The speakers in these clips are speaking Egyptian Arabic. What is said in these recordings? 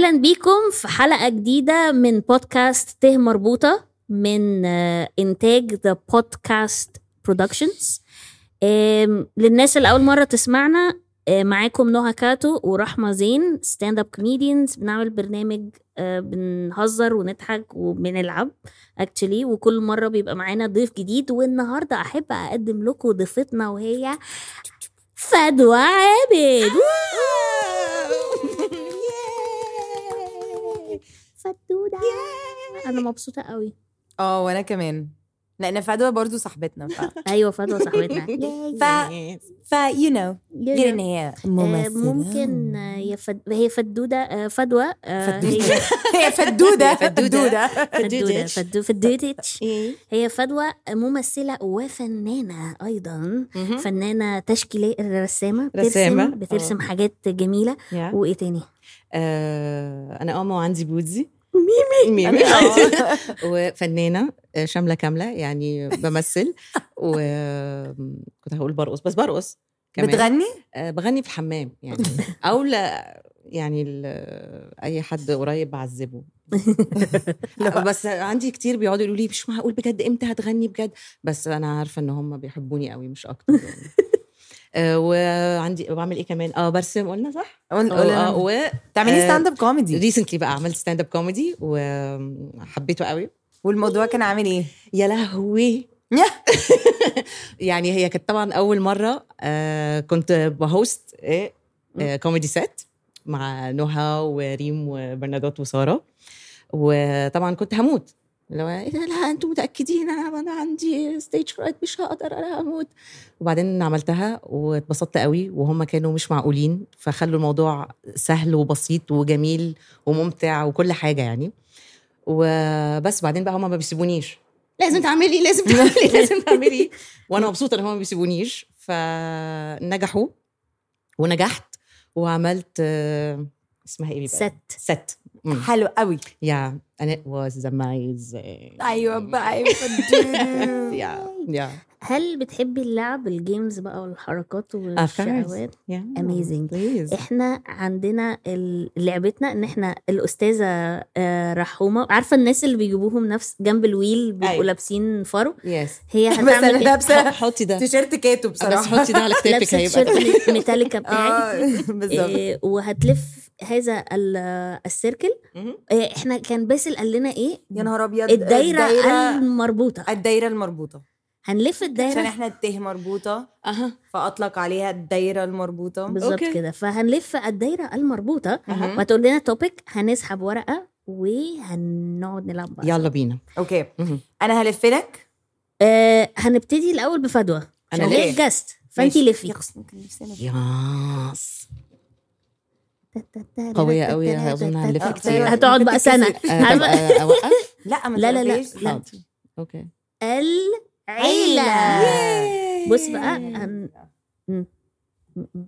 اهلا بيكم في حلقه جديده من بودكاست ته مربوطه من آه، انتاج ذا بودكاست برودكشنز للناس اللي اول مره تسمعنا آه، معاكم نهى كاتو ورحمه زين ستاند اب كوميديانز بنعمل برنامج آه، بنهزر ونضحك وبنلعب اكشلي وكل مره بيبقى معانا ضيف جديد والنهارده احب اقدم لكم ضيفتنا وهي فدوى عابد فدودة انا مبسوطه قوي اه وانا كمان لان فدوى برضو صاحبتنا ف ايوه فدوى صاحبتنا ف ف you know غير ان هي آه، ممثلة ممكن آه، هي فد... هي فدوده آه، فدوى آه، هي هي فدودة فدودة. فدوده فدودتش. فدو فدودتش إيه؟ هي فدوى ممثله وفنانه ايضا فنانه تشكيليه رسامه بترسم رسامة. بترسم آه. حاجات جميله يا. وايه تاني آه، انا ام وعندي بودزي ميمي ميمي آه. وفنانه آه، شامله كامله يعني بمثل وكنت هقول برقص بس برقص كمان بتغني آه، بغني في الحمام يعني او لا يعني ال- اي حد قريب بعذبه بس عندي كتير بيقعدوا يقولوا لي مش معقول بجد امتى هتغني بجد بس انا عارفه ان هم بيحبوني قوي مش اكتر يعني. آه، وعندي بعمل ايه كمان اه برسم قلنا صح قول- اه قول آه، لنا. و تعملي آه، ستاند اب كوميدي ريسنتلي بقى عملت ستاند اب كوميدي وحبيته قوي والموضوع كان عامل ايه؟ يا لهوي يعني هي كانت طبعا اول مره آه كنت بهوست ايه آه كوميدي سيت مع نهى وريم وبرنادوت وساره وطبعا كنت هموت لو ايه ده لا انتوا متاكدين انا انا عندي ستيج فرايت مش هقدر انا هموت وبعدين عملتها واتبسطت قوي وهم كانوا مش معقولين فخلوا الموضوع سهل وبسيط وجميل وممتع وكل حاجه يعني وبس بعدين بقى هم ما بيسيبونيش لازم تعملي لازم تعملي لازم تعملي وانا مبسوطه ان هم ما بيسيبونيش فنجحوا ونجحت وعملت آه، اسمها ايه بقى؟ ست ست حلو قوي يا and it was amazing ايوه بقى ايوه فدودة. يا يا هل بتحبي اللعب الجيمز بقى والحركات والشهوات Amazing. بليز احنا عندنا ال- لعبتنا ان احنا الاستاذه آه، رحومه عارفه الناس اللي بيجيبوهم نفس جنب الويل بيبقوا أيوة. لابسين فرو يس هي بس هتعمل انا كده. لابسه حطي ده تيشيرت كاتو بس بصراحه حطي ده على كتافك لابسه هيبقى تيشيرت ميتاليكا بتاعي اه بالظبط إيه، وهتلف هذا ال- السيركل مهم. إيه، احنا كان باسل قال لنا ايه يا نهار ابيض الدايره الدايره المربوطه الدايره المربوطه هنلف عشان الدايره احنا الته مربوطه اها فاطلق عليها الدايره المربوطه بالظبط أوكي. كده فهنلف الدايره المربوطه مهم. وهتقول لنا توبيك هنسحب ورقه وهنقعد نلعب بقى يلا بينا اوكي مهم. انا هلف لك آه هنبتدي الاول بفدوى أنا عشان أوكي. هي الجاست فانتي ماشي. لفي يخص- ممكن نفسنا. ياس قوية قوي، أظن هنلف آه، كتير. هتقعد بقى سنه آه، طب عارفة؟ آه، اوقف لا ما لا، لا، لا، تقوليش. لا. حاضر. اوكي العيله ياي. بص بقى هن... م- م- م.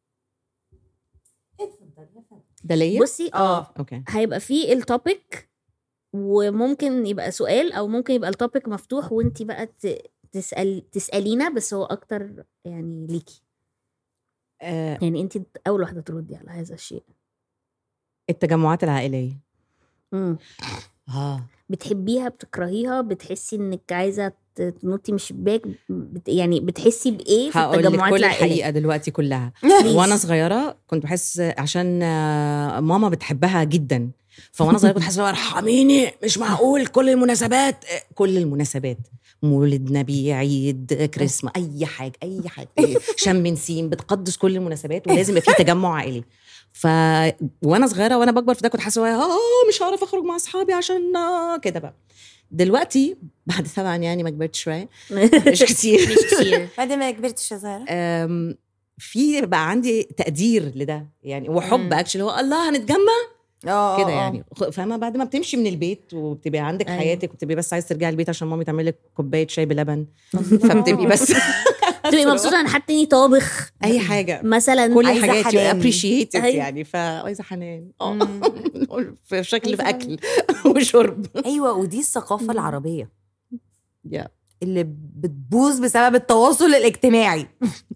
ده ليا بصي اه اه اوكي هيبقى فيه التوبيك وممكن يبقى سؤال او ممكن يبقى التوبيك مفتوح وانت بقى ت- تسال تسالينا بس هو اكتر يعني ليكي آه، يعني انت اول واحده تردي على هذا الشيء التجمعات العائليه مم. اه بتحبيها بتكرهيها بتحسي انك عايزه ت- تنطي من الشباك بت يعني بتحسي بايه في هقول لك التجمعات كل العائليه الحقيقه دلوقتي كلها Please. وانا صغيره كنت بحس عشان آه، ماما بتحبها جدا فوانا صغيره كنت حاسه اللي هو ارحميني مش معقول كل المناسبات آه، كل المناسبات مولد نبي عيد كريسما اي حاجه اي حاجه شم نسيم بتقدس كل المناسبات ولازم يبقى في تجمع عائلي ف وانا صغيره وانا بكبر في ده كنت حاسه اللي هو اه مش هعرف اخرج مع اصحابي عشان آه، كده بقى دلوقتي بعد طبعا يعني ما كبرت شويه مش كتير مش كتير بعد ما كبرت يا زهره أم، في بقى عندي تقدير لده يعني وحب مم. اكشلي هو الله هنتجمع اه كده آه. يعني خ- فاهمه بعد ما بتمشي من البيت وبتبقى عندك أيوة. حياتك وبتبقي بس عايز ترجعي البيت عشان مامي تعمل لك كوبايه شاي بلبن فبتبقي بس تبقي مبسوطه ان حد تاني طابخ اي حاجه مثلا كل عايزة الحاجات حنان. ابريشيتد أيوة. يعني فعايزه حنان اه مم. في شكل في عايزة اكل وشرب ايوه ودي الثقافه العربيه يا اللي بتبوظ بسبب التواصل الاجتماعي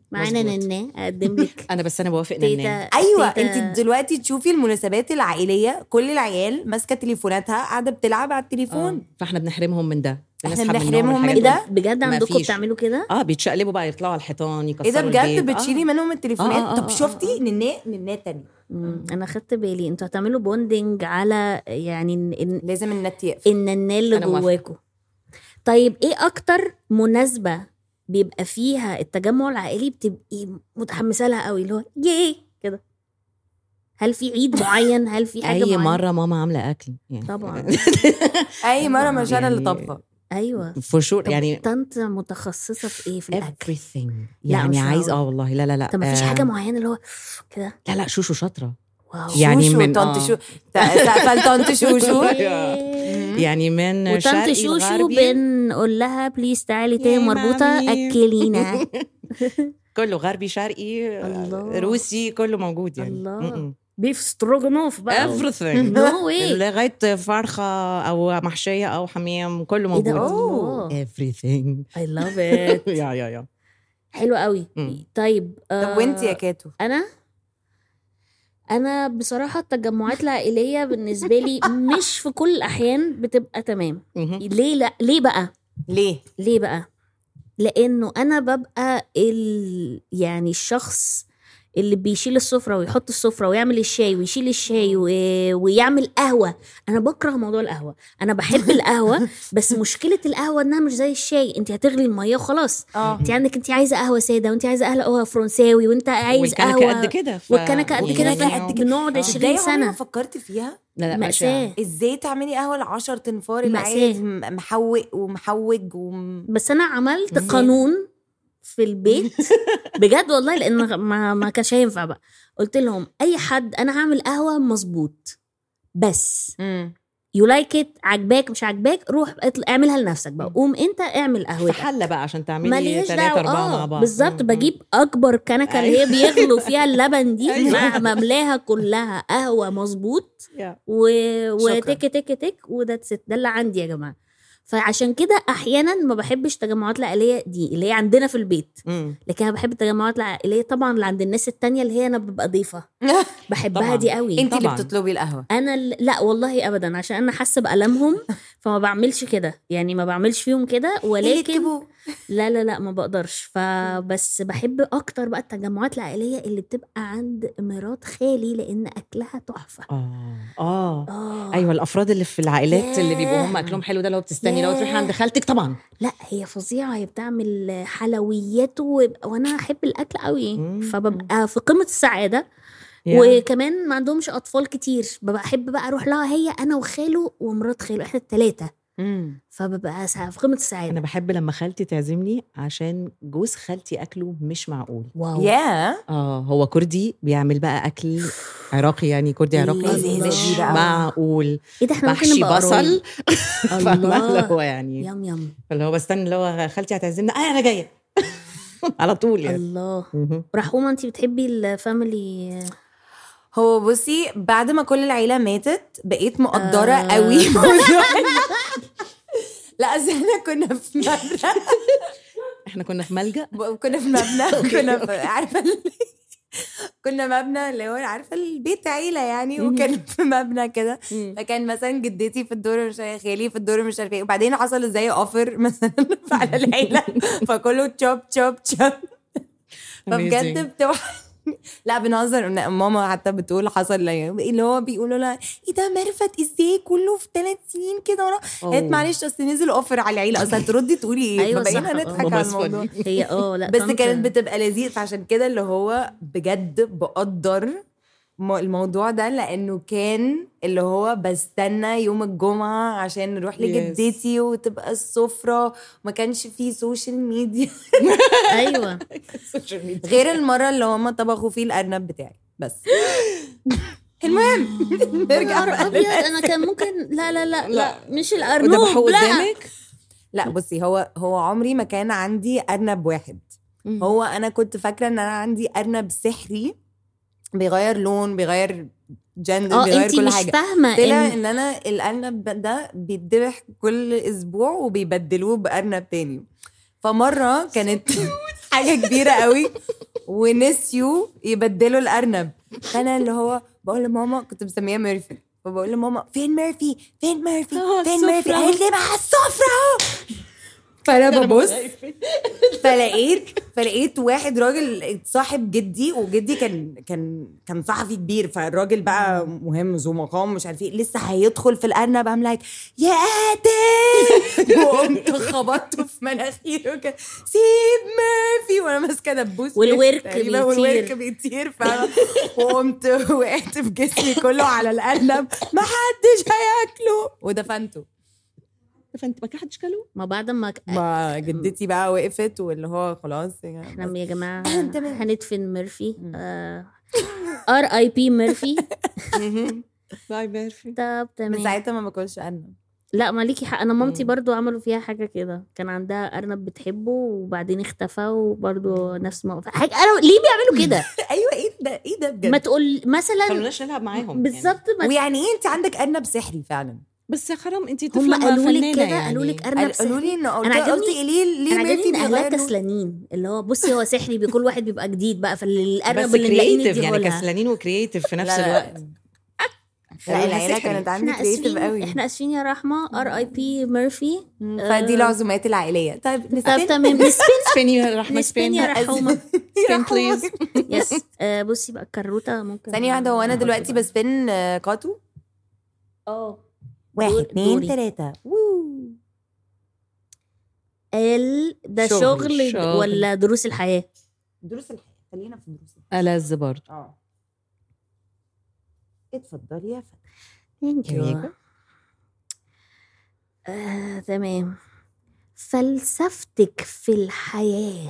معانا مظبوط. نناه اقدم لك انا بس انا بوافق ننام تيتا ايوه تيتا- انت دلوقتي تشوفي المناسبات العائليه كل العيال ماسكه تليفوناتها قاعده بتلعب على التليفون آه. فاحنا بنحرمهم من ده إحنا بنسحب منهم بنحرمهم من الحاجات ده؟ دي. بجد ما عندكم فيش. بتعملوا كده اه بيتشقلبوا بقى يطلعوا على الحيطان يكسروا ايه ده بجد البيت. بتشيلي آه. منهم التليفونات آه، آه، طب آه، شفتي نناه نناه تاني مم. انا خدت بالي انتوا هتعملوا بوندنج على يعني ان ان, لازم النت يقفل إن النال اللي أنا موافقة. جواكم طيب ايه اكتر مناسبه بيبقى فيها التجمع العائلي بتبقي متحمسه لها قوي اللي هو ياه كده هل في عيد معين هل في حاجه اي معينة؟ مره ماما عامله اكل يعني طبعا اي مره مش انا اللي يعني- طبخه ايوه فور شور طب يعني طنط متخصصه في ايه في الاكل everything لا، يعني مش عايز هقول. اه والله لا لا لا طب ما فيش آه، حاجه معينه اللي هو كده لا لا شوشو شاطره واو يعني شوشو من- طنط آه. شو سقفل طنط شوشو إيه. يعني من وطنط شرقي شوشو لغربي بنقول لها بليز تعالي يا تاني مربوطه مامي. اكلينا كله غربي شرقي الله. روسي كله موجود يعني الله. م-م. بيف ستروجانوف بقى everything نو واي لغايه فرخه او محشيه او حمام كله ايه ده موجود الله everything اي لاف ات يا يا يا حلو قوي مم. طيب طب وانت يا كاتو انا انا بصراحه التجمعات العائليه بالنسبه لي مش في كل الاحيان بتبقى تمام مهم. ليه لا ليه بقى ليه ليه بقى لانه انا ببقى ال... يعني الشخص اللي بيشيل السفرة ويحط السفرة ويعمل الشاي ويشيل الشاي و... ويعمل قهوة أنا بكره موضوع القهوة أنا بحب القهوة بس مشكلة القهوة إنها مش زي الشاي أنت هتغلي المية وخلاص اه أنت عندك أنت عايزة قهوة سادة وأنت عايزة قهوة فرنساوي وأنت عايز والكنكه قهوة قد كده ف- والكنكة قد كده والكنكة فاحنا قد كده. بنقعد آه. 20 ازاي عمري ما سنة فكرت فيها لا لا مأساة ازاي تعملي قهوه لعشر تنفار اللي مأساة. عايز م- محوق ومحوج وم... بس انا عملت إزاي؟ قانون في البيت بجد والله لان ما ما كانش هينفع بقى قلت لهم اي حد انا هعمل قهوه مظبوط بس مم. يو لايك ات عجباك مش عجباك روح اطل- اعملها لنفسك بقى قوم انت اعمل في قهوتك حله بقى عشان تعملي ماليش ثلاثة دعوه أربعة مع اه بعض بالظبط م- م. بجيب اكبر كنكه اللي هي بيغلوا فيها اللبن دي أيوة. مع- مملاها كلها قهوه مظبوط يا. و... شكراً. وتك تك تك وده ست ده اللي عندي يا جماعه فعشان كده احيانا ما بحبش التجمعات العائليه دي اللي هي عندنا في البيت مم. لكن انا بحب التجمعات العائليه طبعا اللي عند الناس التانية اللي هي انا ببقى ضيفه بحبها طبعاً. دي قوي انت اللي طبعاً. بتطلبي القهوه انا ال- لا والله ابدا عشان انا حاسه بالمهم فما بعملش كده يعني ما بعملش فيهم كده ولكن لا لا لا ما بقدرش فبس بحب اكتر بقى التجمعات العائليه اللي بتبقى عند مرات خالي لان اكلها تحفه اه اه اه ايوه الافراد اللي في العائلات اللي بيبقوا هم ياه. اكلهم حلو ده لو بتستني لو ياه. تروحي عند خالتك طبعا لا هي فظيعه هي بتعمل حلويات و... وانا احب الاكل قوي مم. فببقى في قمه السعاده يا. وكمان ما عندهمش اطفال كتير ببقى احب بقى اروح لها هي انا وخاله ومرات خاله احنا الثلاثه مم. فببقى سع- في قمه السعاده انا بحب لما خالتي تعزمني عشان جوز خالتي اكله مش معقول واو يا اه هو كردي بيعمل بقى اكل عراقي يعني كردي عراقي الله. دي بقى. معقول ايه ده احنا ممكن محشي نبقى بصل قرايب. فاهمة اللي الله هو يعني يم يم اللي هو بستنى اللي هو خالتي هتعزمنا اه انا جايه على طول يعني الله مهم. رحومه انت بتحبي الفاميلي هو بصي بعد ما كل العيله ماتت بقيت مقدره آه. قوي موضوع لا اصل احنا كنا في مبنى احنا كنا في ملجأ كنا في مبنى أوكي، كنا في أوكي. عارفه ال- كنا مبنى اللي هو عارفه البيت عيله يعني مهم. وكان في مبنى كده فكان مثلا جدتي في الدور مش عارفة- خالي في الدور مش عارفه ايه وبعدين حصل زي اوفر مثلا على العيله فكله تشوب تشوب تشوب فبجد Amazing. بتبقى لا بنهزر إن ماما حتى بتقول حصل يعني اللي هو بيقولوا لها ايه ده مرفت ازاي كله في ثلاث سنين كده ورا قالت أوه. معلش اصل نزل اوفر على العيله اصل هتردي تقولي ايه أيوة فبقينا صح، آه. نضحك ماما على أسفة الموضوع دي. هي اه لا بس طنط- كانت بتبقى لذيذ فعشان كده اللي هو بجد بقدر م- الموضوع ده لانه كان اللي هو بستنى يوم الجمعه عشان نروح لجدتي وتبقى السفره وما كانش فيه سوشيال ميديا ايوه غير المره اللي هما طبخوا فيه الارنب بتاعي بس المهم نرجع نهار بقى ابيض انا كان ممكن لا لا لا لا لا. مش وده الارنوب بحو لا قدامك لا بصي هو هو عمري ما كان عندي ارنب واحد مم. هو انا كنت فاكره ان انا عندي ارنب سحري بيغير لون بيغير جندر اه بيغير انت كل مش حاجه فاهمه طلع إن ان انا الارنب ده بيتذبح كل اسبوع وبيبدلوه بارنب تاني فمره كانت حاجه كبيره قوي ونسيوا يبدلوا الارنب فانا اللي هو بقول لماما كنت مسميها ميرفي فبقول لماما فين ميرفي فين ميرفي آه، فين السفرة ميرفي أهو. قالت لي مع السفره اهو فانا ببص فلقيت فلقيت واحد راجل صاحب جدي وجدي كان كان كان صحفي كبير فالراجل بقى مهم ذو مقام مش عارف ايه لسه هيدخل في الارنب ام لايك يا قاتل وقمت خبطته في مناخيره كده سيب ميرفي وانا ماسكه دبوس والورك تقريباً، بيطير. والورك بيطير فاهمة؟ وقمت وقعت في جسمي كله على الارنب ما حدش هياكله ودفنته فانت ما حدش كلو ما بعد ما ك- ما جدتي بقى وقفت واللي هو خلاص يعني احنا يا جماعه تمام. هندفن ميرفي ار اي بي ميرفي باي ميرفي طب من تمام ساعتها ما باكلش ارنب لا ما ليكي حق انا مامتي مم. برضو عملوا فيها حاجه كده كان عندها ارنب بتحبه وبعدين اختفى وبرضو نفس ما حاجه انا ليه بيعملوا كده ايوه ايه ده ايه ده بجد ما تقول مثلا خلوناش نلعب معاهم يعني. بالظبط ما ويعني ايه انت عندك ارنب سحري فعلا بس يا حرام انت هم طفله قالوا لك فنانة كده يعني. قالوا لك ارنب قالوا سحري لي انه قلت أنا عجبني- قلت ليه ليه انا ميرفي عاجبني ان اهلها بيغيروا؟ كسلانين اللي هو بصي هو سحري بكل واحد بيبقى جديد بقى فالارنب بس اللي نلاقيه كرييتيف يعني نديهولها. كسلانين وكرييتيف في نفس لا، لا. الوقت لا العيله سحري. كانت عندي احنا كريتيف اسفين قوي احنا اسفين يا رحمه ار اي بي ميرفي فدي العزومات العائليه طيب طب نسبين تمام نسبين سبين يا رحمه نسبين يا سبين رحومه سبين بليز يس آه، بصي بقى الكروته ممكن ثانية واحدة هو أنا نحط دلوقتي بقى. بسبن آه، كاتو اه واحد دور- اتنين دوري. تلاتة ال ده شغل، شغل, شغل. ولا دروس الحياه دروس الحياة خلينا في دروس الحياة ألذ برضه اه اتفضلي يا فندم ثانك Here you يو go. آه، تمام فلسفتك في الحياه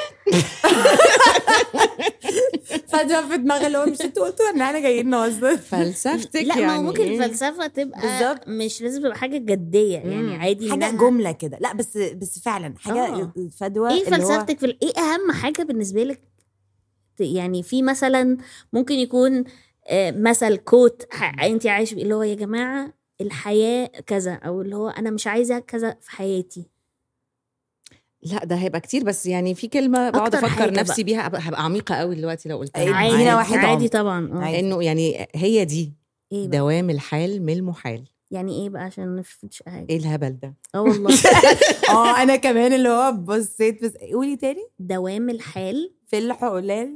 فجأة في دماغي اللي هو مش انتوا قلتوا ان احنا جايين نهزر فلسفتك لا يعني ما هو ممكن إيه؟ الفلسفه تبقى بالظبط. مش لازم تبقى حاجه جديه يعني عادي حاجة إنها- جملة كده لا بس بس فعلا حاجة آه. الفدوى ايه اللي هو- فلسفتك في ال- ايه اهم حاجه بالنسبه لك ت- يعني في مثلا ممكن يكون آه، مثل كوت انت عايش بيه اللي هو يا جماعه الحياه كذا او اللي هو انا مش عايزه كذا في حياتي لا ده هيبقى كتير بس يعني في كلمه بقعد أكتر افكر حاجة نفسي بيها هبقى هبقى عميقه قوي دلوقتي لو قلتها أيوة. عادي ادينا واحد عادي عمق. طبعا اه عادي. انه يعني هي دي ايه بقى؟ دوام الحال من المحال يعني ايه بقى عشان ما نفتش حاجه ايه الهبل ده اه والله اه انا كمان اللي هو بصيت بس قولي تاني دوام الحال في الحلال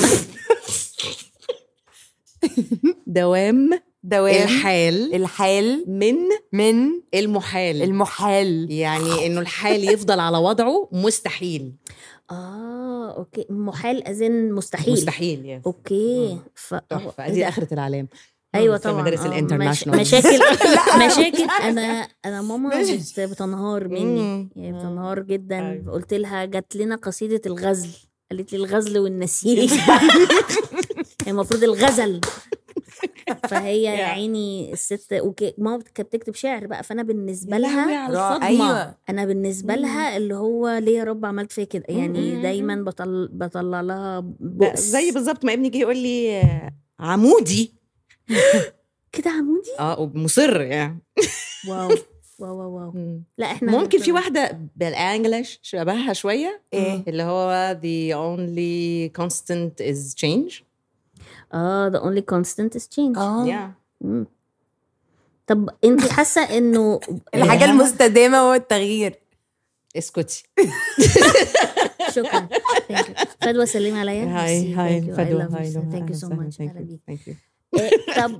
دوام دوام الحال الحال من من المحال المحال يعني انه الحال يفضل على وضعه مستحيل اه اوكي محال اذن مستحيل مستحيل يس اوكي مم. ف... تحفه إيه دي ده؟ اخره العالم ايوه في طبعا المدارس آه، الانترناشونال مش- مشاكل لا، مشاكل انا انا ماما ماشي. بت- بتنهار مني مم. يعني بتنهار جدا أيوة. قلت لها جات لنا قصيده الغزل قالت لي الغزل والنسيج هي المفروض الغزل فهي يا عيني الست وك- ماما كانت بتكتب شعر بقى فانا بالنسبه لها على را- الصدمه ايوه انا بالنسبه لها اللي هو ليه يا رب عملت فيا كده يعني مم. دايما بطل بطلع لها ده بؤس زي بالظبط ما ابني جه يقول لي آه، عمودي كده عمودي اه ومصر يعني واو واو واو, واو. مم. لا احنا ممكن في واحده بالانجلش شبهها شويه ايه اللي هو the only constant is change اه the only constant is change اه yeah. مم. طب انت حاسه انه الحاجه المستدامه هو التغيير اسكتي شكرا Thank you. فدوى سلمي عليا هاي هاي فدوى هاي ثانك يو سو ماتش ثانك اهلا يو بيك ثانك يو إيه، طب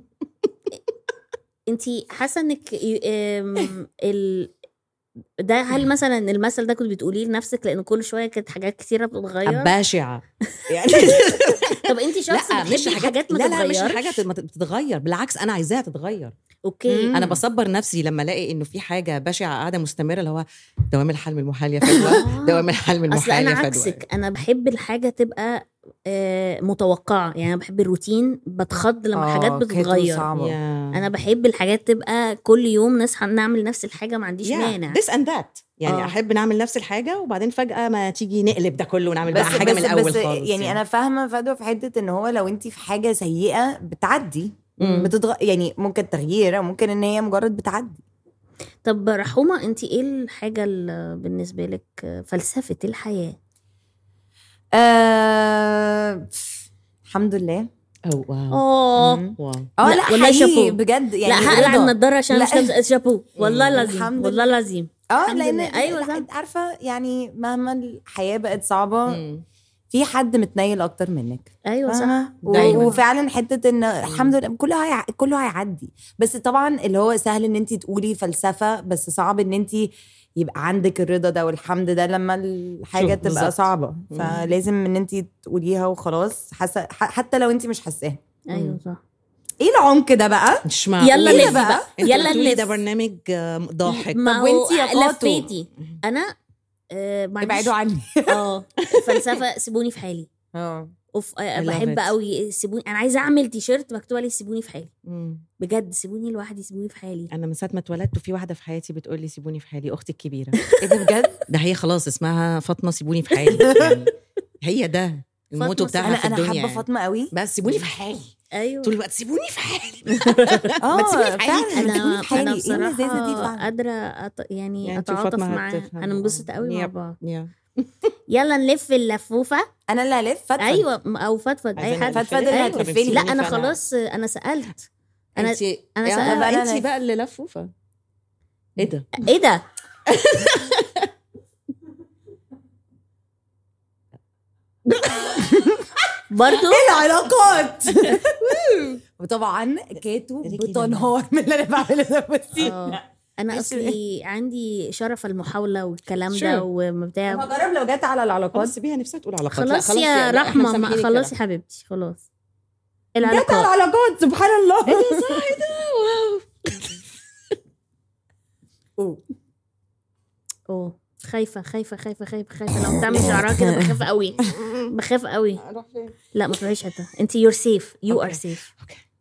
انت حاسه انك ي- ام، ال ده هل مثلا المثل ده كنت بتقوليه لنفسك لان كل شويه كانت حاجات كتيره بتتغير باشعه يعني طب انت شخص لا بتحبي مش حاجات الحاجات ما لا لا مش تتغيرش حاجه ما تتغير بالعكس انا عايزاها تتغير اوكي مم. انا بصبر نفسي لما الاقي انه في حاجه بشعه قاعده مستمره اللي هو دوام الحال من المحال يا فدوى دوام الحال من اصل المحال انا يا فدوى عكسك انا بحب الحاجه تبقى آه، متوقعه يعني انا بحب الروتين بتخض لما آه، حاجات كانت بتتغير صعبة. يا. انا بحب الحاجات تبقى كل يوم نصحى نعمل نفس الحاجه ما عنديش مانع this and that يعني آه. احب نعمل نفس الحاجه وبعدين فجاه ما تيجي نقلب ده كله ونعمل بقى حاجه من الاول بس خالص يعني انا فاهمه فدوى في حته ان هو لو انت في حاجه سيئه بتعدي مم. بتتغ... يعني ممكن تغيير أو ممكن ان هي مجرد بتعدي طب رحومه انت ايه الحاجه اللي بالنسبه لك فلسفه الحياه آه... pff، الحمد لله او واو اه مم. واو اه لا، لا والله حقيقي شابو. بجد يعني لا هقلع رضا. النضاره عشان لا. مش لابسه شابو والله العظيم الحمد والله العظيم اه الحمد لان لله. أيوة صح. عارفه يعني مهما الحياه بقت صعبه مم. في حد متنيل اكتر منك ايوه صح فاهمة؟ و- دايماً. وفعلا حته ان الحمد لله كله هيع... كله هيعدي بس طبعا اللي هو سهل ان انت تقولي فلسفه بس صعب ان انت يبقى عندك الرضا ده والحمد ده لما الحاجه شوف، تبقى بالظبط. صعبه فلازم ان انت تقوليها وخلاص حس... ح- حتى لو انت مش حاساها ايوه صح ايه العمق ده بقى مش معقول يلا إيه نلف بقى؟ بقى يلا يلا نلف ده نلف برنامج آه، ضاحك ما طب هو وانتي يا قاطو؟ لفيتي انا آه معلش. ابعدوا عني اه فلسفه سيبوني في حالي اه اوف آه، I love بحب it. قوي سيبوني انا عايزه اعمل تيشيرت مكتوب عليه سيبوني في حالي مم. بجد سيبوني لوحدي سيبوني في حالي انا من ساعه ما اتولدت وفي واحده في حياتي بتقول لي سيبوني في حالي اختي الكبيره ايه ده بجد ده هي خلاص اسمها فاطمه سيبوني في حالي يعني هي ده الموتو فاطمة بتاعها انا في انا الدنيا حابه يعني. فاطمه قوي بس سيبوني في حالي ايوه طول الوقت سيبوني في حالي اه تسيبوني في حالي. فعلا انا سيبوني في حالي. انا ايه اللذاذة دي بصراحه فعلا قادره أط... يعني, يعني انت اتعاطف وفاطمة معاها هتفهموا. هننبسط قوي مع يب. بعض يا. يلا نلف اللفوفه انا اللي هلف فتفت ايوه م- او فضفض اي عايزين حد نلف فتفض اللي أيوة. هتلفني. لا انا فأنا- خلاص انا سالت انا انت أنا انا سألت. بقى أنا انت لف. بقى اللي لفوفه ايه ده ايه ده برضو العلاقات وطبعا كاتو رجلي بتنهار من اللي انا بعمله ده بصي آه. انا مش- اصلي عندي شرف المحاوله والكلام Sure. ده وبتاع هجرب لو جت على العلاقات خلاص سيبيها نفسها تقول علاقات لا، خلاص يا لا، إحنا رحمه ما- مسامحينك يا خلاص رحمة. يا حبيبتي خلاص جت على العلاقات العلاقات سبحان الله ايه ده صح ايه ده واو أوه. اوه خايفه خايفه خايفه خايفه خايفه لو بتعمل شعرها كده بخاف قوي بخاف قوي اروح فين لا ما تروحيش حته انت يور سيف يو ار أوكي. سيف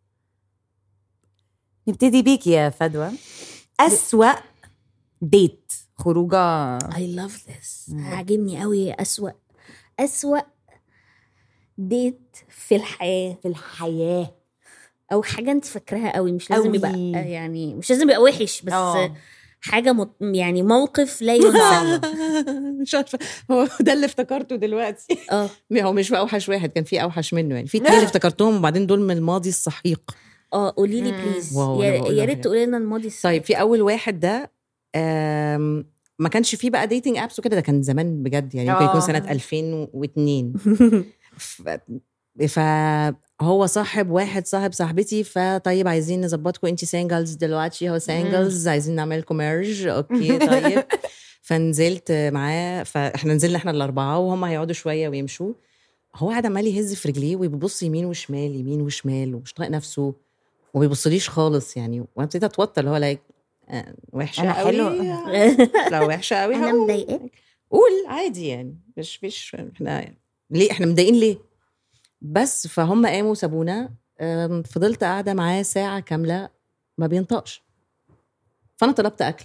نبتدي بيك يا فدوى أسوأ ديت خروجه اي لاف ذس عاجبني قوي اسوأ اسوأ ديت في الحياه في الحياه او حاجه انت فاكراها قوي مش لازم أوي. يبقى يعني مش لازم يبقى وحش بس آه. حاجه مط... يعني موقف لا ينسى مش عارفه هو ده اللي افتكرته دلوقتي اه هو مش اوحش واحد كان في اوحش منه يعني في اتنين اللي افتكرتهم وبعدين دول من الماضي السحيق اه قولي لي مم. بليز واو، أنا يا بقول يا لك ريت يعني. تقولي لنا الماضي الس- طيب في اول واحد ده آم، ما كانش فيه بقى ديتنج ابس وكده ده كان زمان بجد يعني ممكن يكون آه. سنه 2002 ف- فهو صاحب واحد صاحب صاحبتي فطيب عايزين نظبطكم انت سينجلز دلوقتي هو سينجلز عايزين نعمل لكم ميرج اوكي طيب فنزلت معاه فاحنا نزلنا احنا الاربعه وهم هيقعدوا شويه ويمشوا هو قاعد عمال يهز في رجليه وبيبص يمين وشمال يمين وشمال ومش طايق نفسه وما بيبصليش خالص يعني وانا ابتديت اتوتر اللي هو لايك آه، وحشه أنا قوي حلو. لا وحشه قوي انا هقول. مضايقاك قول عادي يعني مش مش احنا ليه احنا مضايقين ليه بس فهم قاموا وسابونا أم، فضلت قاعده معاه ساعه كامله ما بينطقش فانا طلبت اكل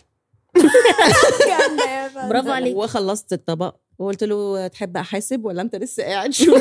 برافو عليك وخلصت الطبق وقلت له تحب احاسب ولا انت لسه قاعد شويه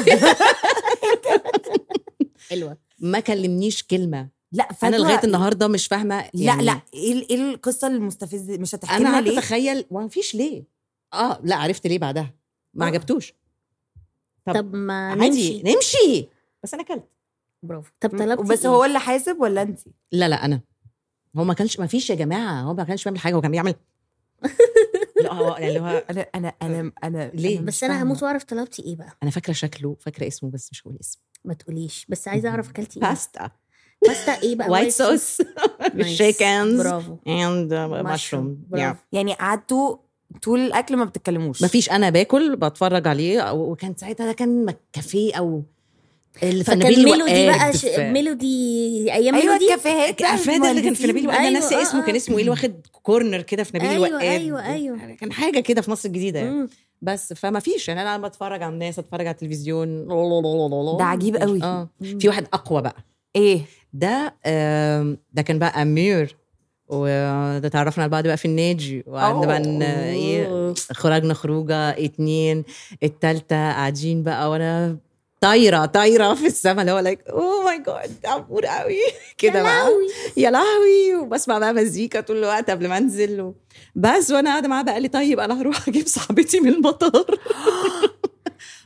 حلوه ما كلمنيش كلمه لا فدوى انا لغايه النهارده مش فاهمه لا يعني لا ايه ال- ايه القصه المستفزه مش هتحكي انا لنا قعدت ليه اتخيل ما فيش ليه اه لا عرفت ليه بعدها ما آه. عجبتوش طب طب ما عادي نمشي نمشي بس انا اكلت برافو طب طلبتي بس إيه؟ هو اللي حاسب ولا انت لا لا انا هو ما كانش ما فيش يا جماعه هو ما كانش بيعمل حاجه هو كان بيعمل لا هو يعني هو انا انا انا انا ليه؟ مش بس انا فاهمة. هموت واعرف طلبتي ايه بقى انا فاكره شكله فاكره اسمه بس مش هقول اسمه ما تقوليش بس عايزه اعرف اكلتي ايه باستا باستا ايه بقى وايت صوص بالشيكنز برافو اند مشروم مشروم برافو يعني قعدتوا طول الاكل ما بتتكلموش ما فيش انا باكل بتفرج عليه أو- وكان ساعتها ده كان كافيه او اللي في فكان نبيل ميلودي بقى وقاد ش... في- ميلودي ايام ايوه ميلودي الكافيهات عارفاه ده اللي كان في نبيل وقاد انا أيوة، ناسي آه، اسمه آه. كان اسمه ايه اللي واخد كورنر كده في نبيل أيوة، وقاد أيوة، أيوة. كان حاجه كده في مصر الجديده يعني مم. بس فما فيش يعني انا بتفرج على الناس اتفرج على التلفزيون ده عجيب قوي. اه في واحد اقوى بقى ايه ده آم، ده كان بقى امير وده تعرفنا على بعض بقى في النادي وقعدنا بقى ن- ايه أوه. خرجنا خروجه اتنين التالتة قاعدين بقى وانا طايره طايره في السما اللي هو لايك اوه ماي جاد عمور قوي كده بقى يا لهوي وبسمع بقى مزيكا طول الوقت قبل ما انزل و... بس وانا قاعده معاه بقى قال لي طيب انا هروح اجيب صاحبتي من المطار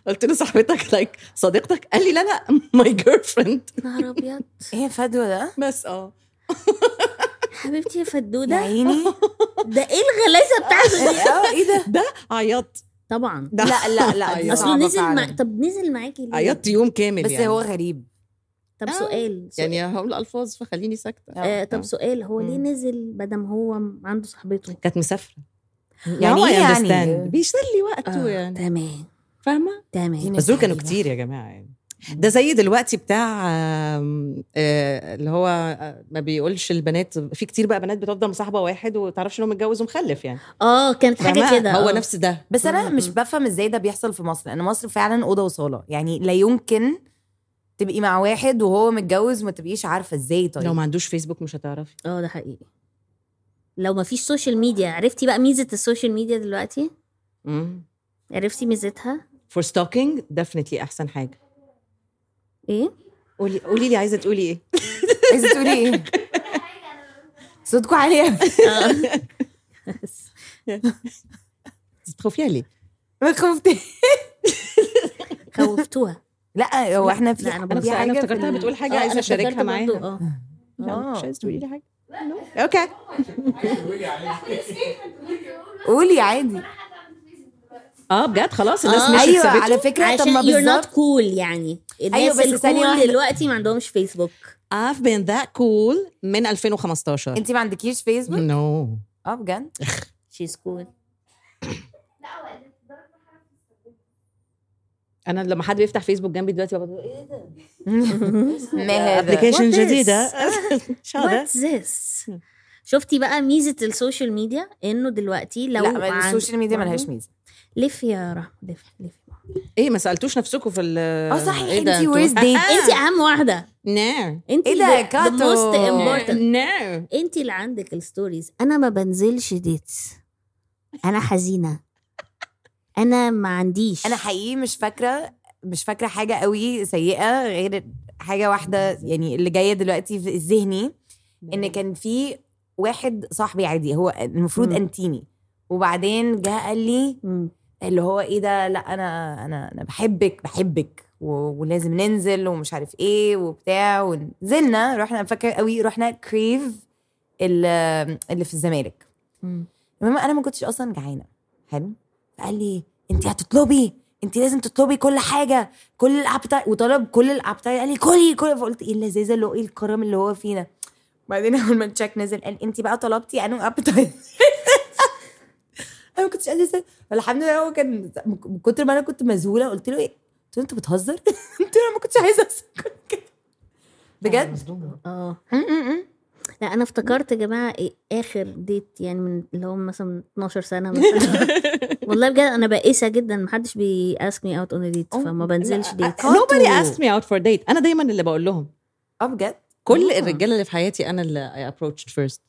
قلت له صاحبتك لايك صديقتك قال لي لا لا ماي جيرل فريند نهار ابيض ايه فدوى ده بس اه حبيبتي يا يا فدوده عيني ده ايه الغلاسه بتاعته دي اه ايه ده ده عيطت طبعا ده لا لا لا دي عيطت. اصله صعبة نزل مع... فعلاً. طب نزل معاكي ليه؟ عيطت يوم كامل بس يعني. هو غريب طب آه. سؤال, سؤال. يعني هقول الفاظ فخليني ساكته آه آه. طب سؤال هو ليه مم. نزل بدل هو عنده صاحبته كانت مسافره يعني هو إيه يعني؟ understand. بيسلي وقته آه يعني تمام فاهمه تمام بس دول كانوا غريبة. كتير يا جماعه يعني ده زي دلوقتي بتاع آم، آه، اللي هو آه، ما بيقولش البنات في كتير بقى بنات بتفضل مصاحبه واحد وتعرفش ان هو متجوز ومخلف يعني اه كانت حاجه فاهمة؟ كده هو آه. نفس ده بس انا مم. مش بفهم ازاي ده بيحصل في مصر لان مصر فعلا اوضه وصاله يعني لا يمكن تبقي مع واحد وهو متجوز وما تبقيش عارفه ازاي طيب لو ما عندوش فيسبوك مش هتعرفي اه ده حقيقي لو ما فيش سوشيال ميديا عرفتي بقى ميزه السوشيال ميديا دلوقتي عرفتي ميزتها فور ستوكينج ديفنتلي احسن حاجه ايه قولي قولي لي عايزه تقولي ايه عايزه تقولي ايه صوتكم عالي أوي. تخافيها ليه ما خفتي خوفتوها لا هو احنا في لا، أنا في بص- انا حاجه في افتكرتها ال- بتقول حاجه آه، عايزه أنا اشاركها افتكرت معاها برضو، اه لا، مش آه. عايزه تقولي لي حاجه اوكي قولي عادي اه بجد خلاص الناس آه. مشيت ايوه سابته على فكره طب عشان ما you're not بالظبط cool يعني الناس أيوة، بس ثانية الكول واحدة. دلوقتي ما عندهمش فيسبوك I've been that cool من 2015 انت ما عندكيش فيسبوك نو اه بجد she's cool انا لما حد بيفتح فيسبوك جنبي دلوقتي بقول ايه ده ما هذا ابلكيشن What is? جديده شو هذا What's this شفتي بقى ميزه السوشيال ميديا انه دلوقتي لو لا ما عن- السوشيال ميديا ملهاش ميزه لف يا رحمه لف لف ايه ما سالتوش نفسكم في ال اه صحيح ايه ده انت انتوا؟ ويرز ديت انت اهم واحده نو انت ايه ده، the- the كاتو؟ most important نو انت اللي عندك الستوريز انا ما بنزلش ديتس انا حزينه انا ما عنديش انا حقيقي مش فاكره مش فاكره حاجه قوي سيئه غير حاجه واحده يعني اللي جايه دلوقتي في ذهني ان كان في واحد صاحبي عادي هو المفروض مم. انتيمي وبعدين جه قال لي مم. اللي هو ايه ده لا انا انا انا بحبك بحبك و- ولازم ننزل ومش عارف ايه وبتاع ونزلنا رحنا فاكره قوي رحنا كريف اللي اللي في الزمالك مم. المهم انا ما كنتش اصلا جعانه حلو فقال لي انت هتطلبي انت لازم تطلبي كل حاجه كل الابتاي وطلب كل الابتاي قال لي كلي كل فقلت ايه اللذاذه اللي هو ايه الكرم اللي هو فينا بعدين اول ما التشيك نزل قال انت بقى طلبتي انو ابتاي انا ما كنتش قادره أستوعب. الحمد لله هو كان من كتر ما انا كنت مذهوله قلت له ايه قلت له انت بتهزر قلت له انا ما كنتش عايزه أسكت كده بجد اه م- م- م. لا انا افتكرت يا جماعه إيه اخر ديت يعني من اللي هو مثلا 12 سنه مثلا والله بجد انا بائسه جدا محدش بي ask me out on a date أوه، فما بنزلش لا، ديت كاتو. nobody asked me out for date انا دايما اللي بقول لهم اه بجد كل آه. الرجاله اللي في حياتي انا اللي I approached first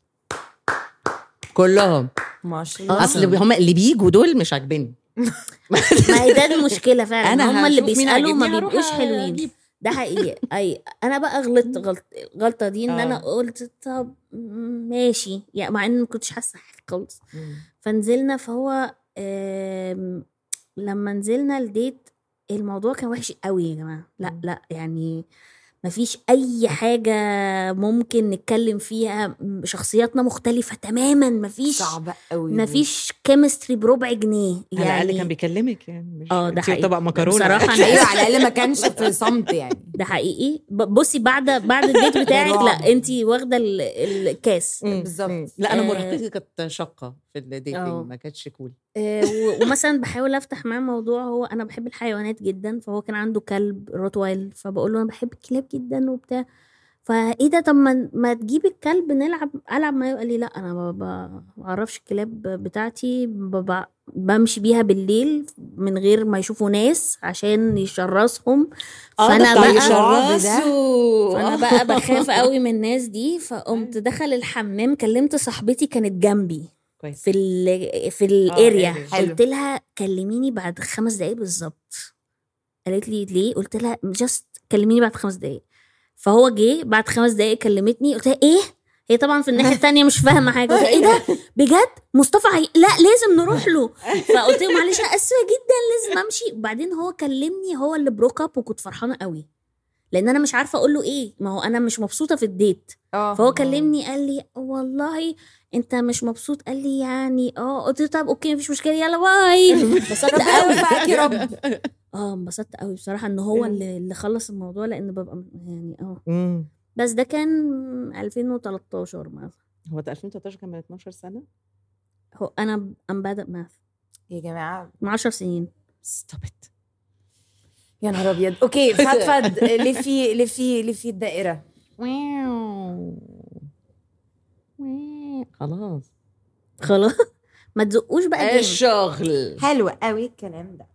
كلهم ما شاء الله اصل هم اللي بيجوا دول مش عاجبني ما هي ده المشكله فعلا أنا هم اللي هشوف مين بيسالوا ما عاجبني هروح بيبقوش حلوين أجيب. ده حقيقي اي انا بقى غلطت غلط الغلطه دي ان آه. انا قلت طب م- ماشي يعني مع ان ما كنتش حاسه حاجه خالص فنزلنا فهو آم، لما نزلنا الديت الموضوع كان وحش قوي يا جماعه لا مم. لا يعني مفيش اي حاجه ممكن نتكلم فيها م- شخصياتنا مختلفه تماما مفيش صعبه قوي مفيش كيمستري بربع جنيه على الاقل كان يعني بيكلمك يعني مش اه ده أنتي حقيقي طبق مكرونه بصراحه ايوه انا على الاقل ما كانش في صمت يعني ده حقيقي ب- بصي بعد بعد الديت بتاعك رعب. لا انت واخده ال- الكاس مم. بالظبط. مم. لا انا آه. مراهقتي كانت شاقه في آه. الديتنج ما كانتش كول آه، و- ومثلا بحاول افتح معاه موضوع هو انا بحب الحيوانات جدا فهو كان عنده كلب روتوايل فبقول له انا بحب الكلاب جدا وبتاع فايه ده طب ما ما تجيب الكلب نلعب العب معاه قال لي لا انا ما ب- ما اعرفش الكلاب بتاعتي ب- ب- بمشي بيها بالليل من غير ما يشوفوا ناس عشان يشرسهم فانا بتاع بقى يشرسوا. فانا بقى بخاف قوي من الناس دي فقمت دخل الحمام كلمت صاحبتي كانت جنبي كويس في ال في الاريا area. حلو. قلت لها كلميني بعد خمس دقايق بالظبط قالت لي ليه قلت لها جاست كلميني بعد خمس دقايق فهو جه بعد خمس دقايق كلمتني قلت لها ايه هي طبعا في الناحيه الثانيه مش فاهمه حاجه قلت ايه ده بجد مصطفى عي... لا لازم نروح له فقلت له معلش انا اسفه جدا لازم امشي وبعدين هو كلمني هو اللي بروك اب وكنت فرحانه قوي لان انا مش عارفه اقول له ايه ما هو انا مش مبسوطه في الديت اه فهو كلمني قال لي والله انت مش مبسوط قال لي يعني اه قلت له طب اوكي مفيش مشكله يلا باي انبسطت ربنا قوي يوفقك يا رب اه انبسطت قوي بصراحه ان هو اللي اللي خلص الموضوع لان ببقى يعني اه مم. بس ده كان 2013 مثلا هو ده 2013 كان من 12 سنه هو انا ام باد ماث يا جماعه من 10 سنين ستوب ات يا نهار ابيض اوكي فضفض لفي لفي لفي الدائره خلاص خلاص ما تزقوش بقى جامد الشغل حلو قوي الكلام ده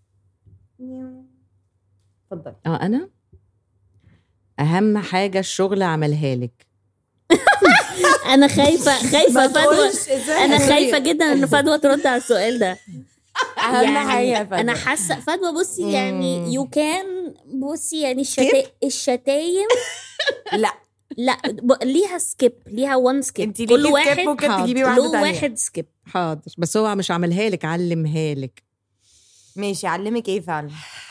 اتفضل اه انا اهم حاجه الشغل عملها لك انا خايفه خايفه فدوى تقولش إزاي انا هتقولي. خايفه جدا ان فدوى ترد على السؤال ده اهم يعني حاجه يا فندم. انا حاسه فدوى بصي مم. يعني يو كان بصي يعني الشتا... الشتايم لا لا ب... ليها سكيب ليها وان سكيب انت كل ليكي واحد سكيب ممكن حاضر. تجيبي واحده له تانية واحد سكيب حاضر بس هو مش عملها لك علمها لك ماشي علمك ايه فعلا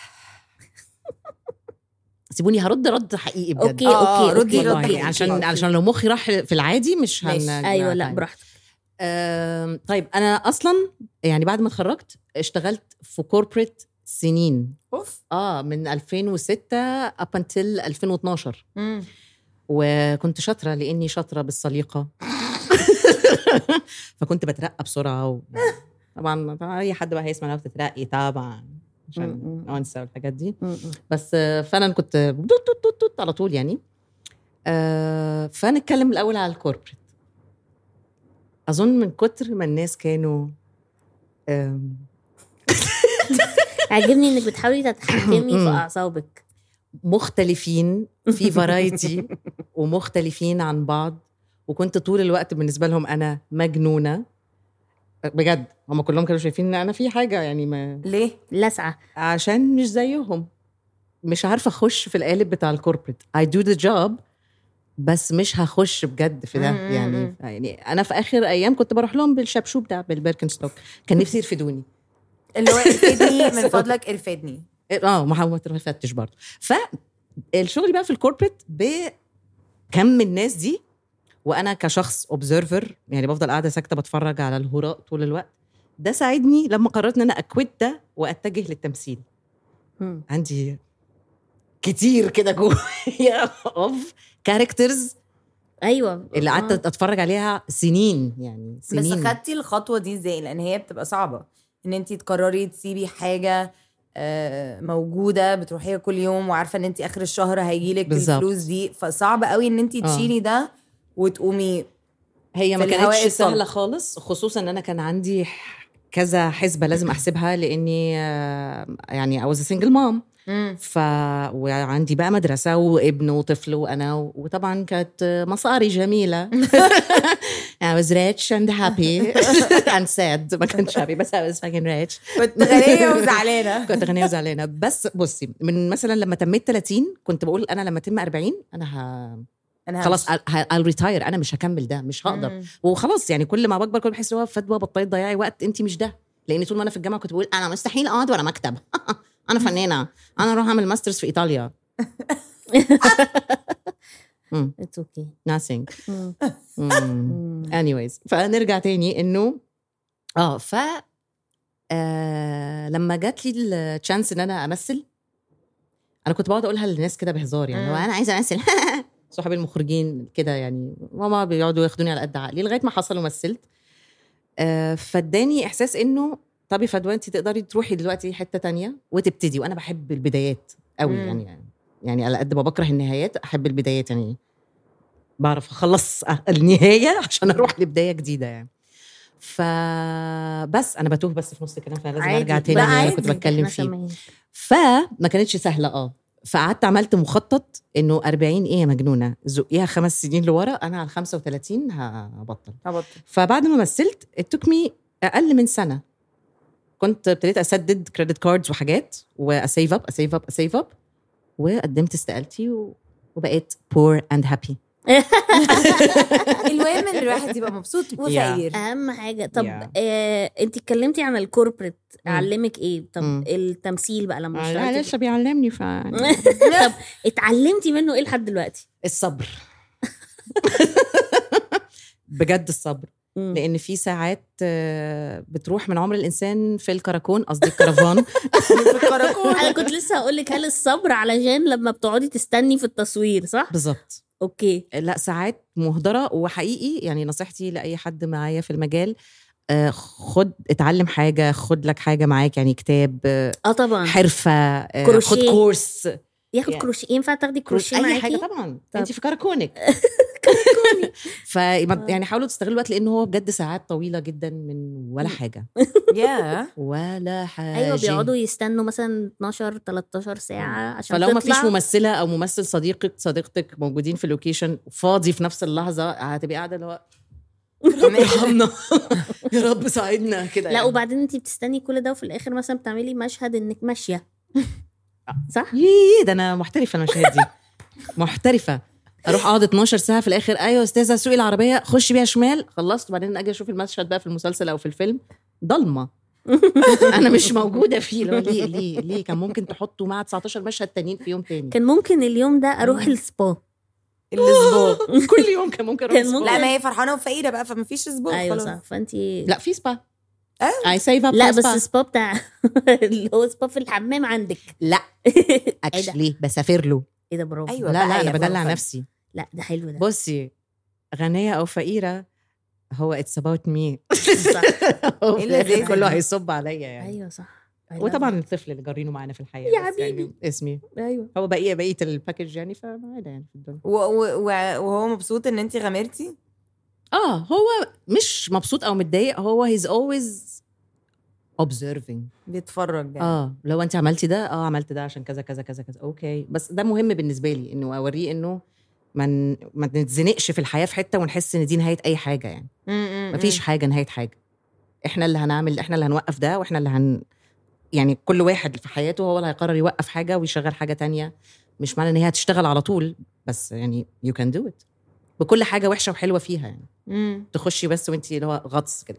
سيبوني هرد رد حقيقي بجد اوكي آه، اوكي ردي اوكي رد والله اوكي حقيقي. عشان أوكي. عشان لو مخي راح في العادي مش هن ماشي. ايوه لا طيب. براحتك آم، طيب انا اصلا يعني بعد ما اتخرجت اشتغلت في كوربريت سنين اوف اه من 2006 اب انتل 2012 مم. وكنت شاطره لاني شاطره بالسليقه فكنت بترقى بسرعه و... طبعا طبعاً اي حد بقى هيسمع لو بتترقي طبعا عشان م- م. انسى والحاجات دي م- م. بس آه، فعلا كنت دوت دوت دوت دوت على طول يعني آه، فنتكلم الاول على الكوربريت اظن من كتر ما الناس كانوا آم، عاجبني انك بتحاولي تتحكمي في اعصابك مختلفين في فرايتي ومختلفين عن بعض وكنت طول الوقت بالنسبه لهم انا مجنونه بجد هم كلهم كانوا شايفين ان انا في حاجه يعني ما ليه لسعه عشان مش زيهم مش عارفه اخش في القالب بتاع الكوربريت I do the job بس مش هخش بجد في ده مم، يعني مم. يعني انا في اخر ايام كنت بروح لهم بالشبشوب ده بالبيركنستوك كان نفسي يرفدوني اللي هو ارفدني من فضلك ارفدني اه ما هو ما تفتش برضه فالشغل بقى في الكوربريت بكم من الناس دي وانا كشخص اوبزرفر يعني بفضل قاعده ساكته بتفرج على الهراء طول الوقت ده ساعدني لما قررت ان انا اكويت ده واتجه للتمثيل مم. عندي كتير كده جوايا اوف كاركترز ايوه اللي آه. قعدت اتفرج عليها سنين يعني بس سنين خدتي الخطوه دي ازاي لان هي بتبقى صعبه ان انت تقرري تسيبي حاجه آه، موجوده بتروحيها كل يوم وعارفه ان انت اخر الشهر هيجيلك بالظبط. الفلوس دي فصعب قوي ان انت آه. تشيلي ده وتقومي هي ما في الهواء كانتش الطلق. سهله خالص خصوصا ان انا كان عندي ح- كذا حسبه لازم احسبها لاني آه، يعني I was a single mom مم. ف وعندي بقى مدرسه وابن وطفل وانا و- وطبعا كانت مصاري جميله I was rich and happy and sad ما كنتش happy بس I was fucking rich كنت غنيه وزعلانه كنت غنيه وزعلانه بس بصي من مثلا لما تميت 30 كنت بقول انا لما اتم 40 انا ه... انا خلاص همشي. I'll retire انا مش هكمل ده مش هقدر مم. وخلاص يعني كل ما بكبر كل ما بحس ان هو فدوى بطلي تضيعي وقت انت مش ده لان طول ما انا في الجامعه كنت بقول انا مستحيل اقعد ورا مكتب انا فنانه انا اروح اعمل ماسترز في ايطاليا اتس اوكي nothing مم. anyways فنرجع تاني انه اه ف آه لما جات لي التشانس ان انا امثل انا كنت بقعد اقولها للناس كده بهزار يعني مم. هو انا عايزه امثل صحابي المخرجين كده يعني ماما بيقعدوا ياخدوني على قد عقلي لغايه ما حصل ومثلت آه فاداني احساس انه طب يا فدوى انت تقدري تروحي دلوقتي حته تانية وتبتدي وانا بحب البدايات قوي مم. يعني يعني على قد ما بكره النهايات احب البدايات يعني بعرف اخلص النهايه عشان اروح لبدايه جديده يعني فبس انا بتوه بس في نص الكلام فلازم عادي. ارجع تاني لا، اللي انا عادي. كنت بتكلم إحنا فيه سامعين. فما كانتش سهله اه فقعدت عملت مخطط انه 40 ايه يا مجنونه زقيها خمس سنين لورا انا على 35 هبطل هبطل فبعد ما مثلت اتوك مي اقل من سنه كنت ابتديت اسدد كريدت كاردز وحاجات واسيف اب اسيف اب اسيف اب وقدمت استقالتي و... وبقيت بور اند هابي المهم ان الواحد يبقى مبسوط وفقير اهم حاجه طب Yeah. آه انت اتكلمتي عن الكوربريت مم. علمك ايه طب مم. التمثيل بقى لما لا اشتغلتي لسه بيعلمني ف طب اتعلمتي منه ايه لحد دلوقتي الصبر بجد الصبر مم. لان في ساعات آه، بتروح من عمر الانسان في الكراكون قصدي الكرفان في الكراكون انا كنت لسه هقول لك هل الصبر علشان لما بتقعدي تستني في التصوير صح بالظبط اوكي لا ساعات مهدره وحقيقي يعني نصيحتي لاي حد معايا في المجال آه، خد اتعلم حاجه خد لك حاجه معاك يعني كتاب آه، اه طبعا حرفه آه، كروشيه. خد كورس ياخد يعني- كروشيه ينفع تاخدي كروشيه اي معاكي حاجه طبعا طب. انت في كراكونك ف يعني حاولوا تستغلوا الوقت لان هو بجد ساعات طويله جدا من ولا حاجه يا ولا حاجه ايوه بيقعدوا يستنوا مثلا 12 13 ساعه عشان فلو ما فيش تطلع. ممثله او ممثل صديقك صديقتك موجودين في اللوكيشن فاضي في نفس اللحظه هتبقي قاعده اللي هو ارحمنا يا رب ساعدنا كده لا يعني. وبعدين انت بتستني كل ده وفي الاخر مثلا بتعملي مشهد انك ماشيه صح ييه ده انا محترفه المشاهد دي محترفه اروح اقعد 12 ساعه في الاخر ايوه يا استاذه سوقي العربيه خش بيها شمال خلصت وبعدين اجي اشوف المشهد بقى في المسلسل او في الفيلم ضلمه انا مش موجوده فيه اللي هو ليه ليه ليه كان ممكن تحطوا مع 19 مشهد تانيين في يوم تاني كان ممكن اليوم ده اروح السبا الاسبوع كل يوم كان ممكن أروح كان سبا. ممكن. لا ما هي فرحانه وفقيره بقى فما فيش اسبوع ايوه خلاص صح فانت لا في سبا أيوة. اي سيف لا بس سبا بتاع اللي هو سبا في الحمام عندك لا ايه ده اكشلي بسافر له ايه ده برافو أيوة. لا بقى لا انا يا بدلع فلفل. نفسي لا ده حلو ده بصي غنية او فقيره هو اتس اباوت مي صح إيه اللذيذ كله ده؟ هيصب عليا يعني ايوه صح I love وطبعا الطفل اللي جارينه معانا في الحياه يا بس يعني حبيبي. اسمي it. ايوه هو بقيه بقيه الباكج يعني فعادي يعني في الدنيا و- و- و- وهو مبسوط ان انت غامرتي اه هو مش مبسوط او متضايق هو هيز اولويز observing بيتفرج يعني اه لو انت عملتي ده اه عملت ده عشان كذا كذا كذا كذا اوكي بس ده مهم بالنسبه لي انه اوريه انه ما من ما نتزنقش في الحياه في حته ونحس ان دي نهايه اي حاجه يعني م- م- مفيش م. حاجه نهايه حاجه احنا اللي هنعمل احنا اللي هنوقف ده واحنا اللي هن يعني كل واحد في حياته هو اللي هيقرر يوقف حاجه ويشغل حاجه تانية مش معنى ان هي هتشتغل على طول بس يعني يو كان دو ات بكل حاجه وحشه وحلوه فيها يعني م. تخشي بس وانت اللي هو غطس كده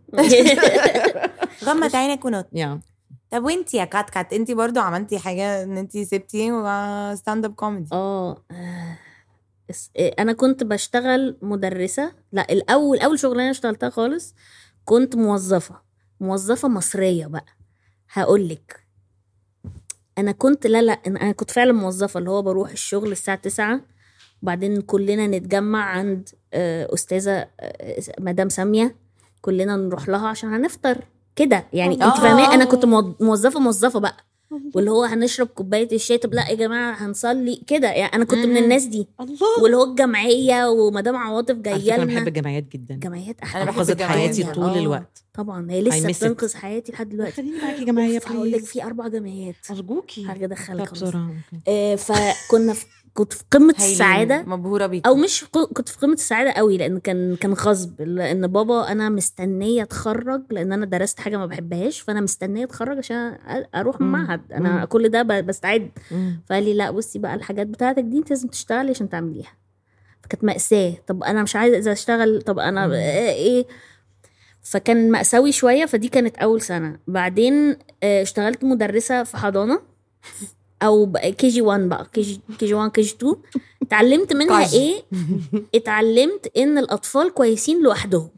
غمض عينك ونط يا طب وانت يا كات كات انت برضو عملتي حاجه ان انت سبتي ستاند اب كوميدي اه آه، اس- آه، انا كنت بشتغل مدرسه لا الاول اول شغلانه اشتغلتها خالص كنت موظفه موظفه مصريه بقى هقول لك انا كنت لا لا انا أنا كنت فعلا موظفه اللي هو بروح الشغل الساعه 9 وبعدين كلنا نتجمع عند آه، استاذه آه، مدام ساميه كلنا نروح لها عشان هنفطر كده يعني انت آه. فاهمه انا كنت مو- موظفه موظفه بقى واللي هو هنشرب كوبايه الشاي طب لا يا جماعه هنصلي كده يعني انا كنت من مم. الناس دي الله واللي هو الجمعيه ومدام عواطف على جايه فكره انا بحب لنا الجمعيات جدا جمعيات أنا احلى بحب حفظت الجمعيات حياتي جداً. طول آه. الوقت طبعا هي I لسه miss it. بتنقذ حياتي لحد دلوقتي خليني معاكي جمعيه هقول لك بليز في اربع جمعيات ارجوكي هرجع ادخلك طب خلاص بسرعه آه فكنا في كنت في قمه هايلين، السعاده مبهوره بيك او مش ق- كنت في قمه السعاده قوي لان كان كان غصب لان بابا انا مستنيه اتخرج لان انا درست حاجه ما بحبهاش فانا مستنيه اتخرج عشان أ- اروح مم. معهد انا مم. كل ده ب- بستعد مم. فقال لي لا بصي بقى الحاجات بتاعتك دي انت لازم تشتغلي عشان تعمليها فكانت مأساة طب انا مش عايزه اشتغل طب انا مم. آه، ايه فكان مأساوي شوية فدي كانت أول سنة بعدين آه، اشتغلت مدرسة في حضانة أو كي جي 1 بقى كي جي كي جي 1 كي جي 2 اتعلمت منها كاج. ايه اتعلمت ان الأطفال كويسين لوحدهم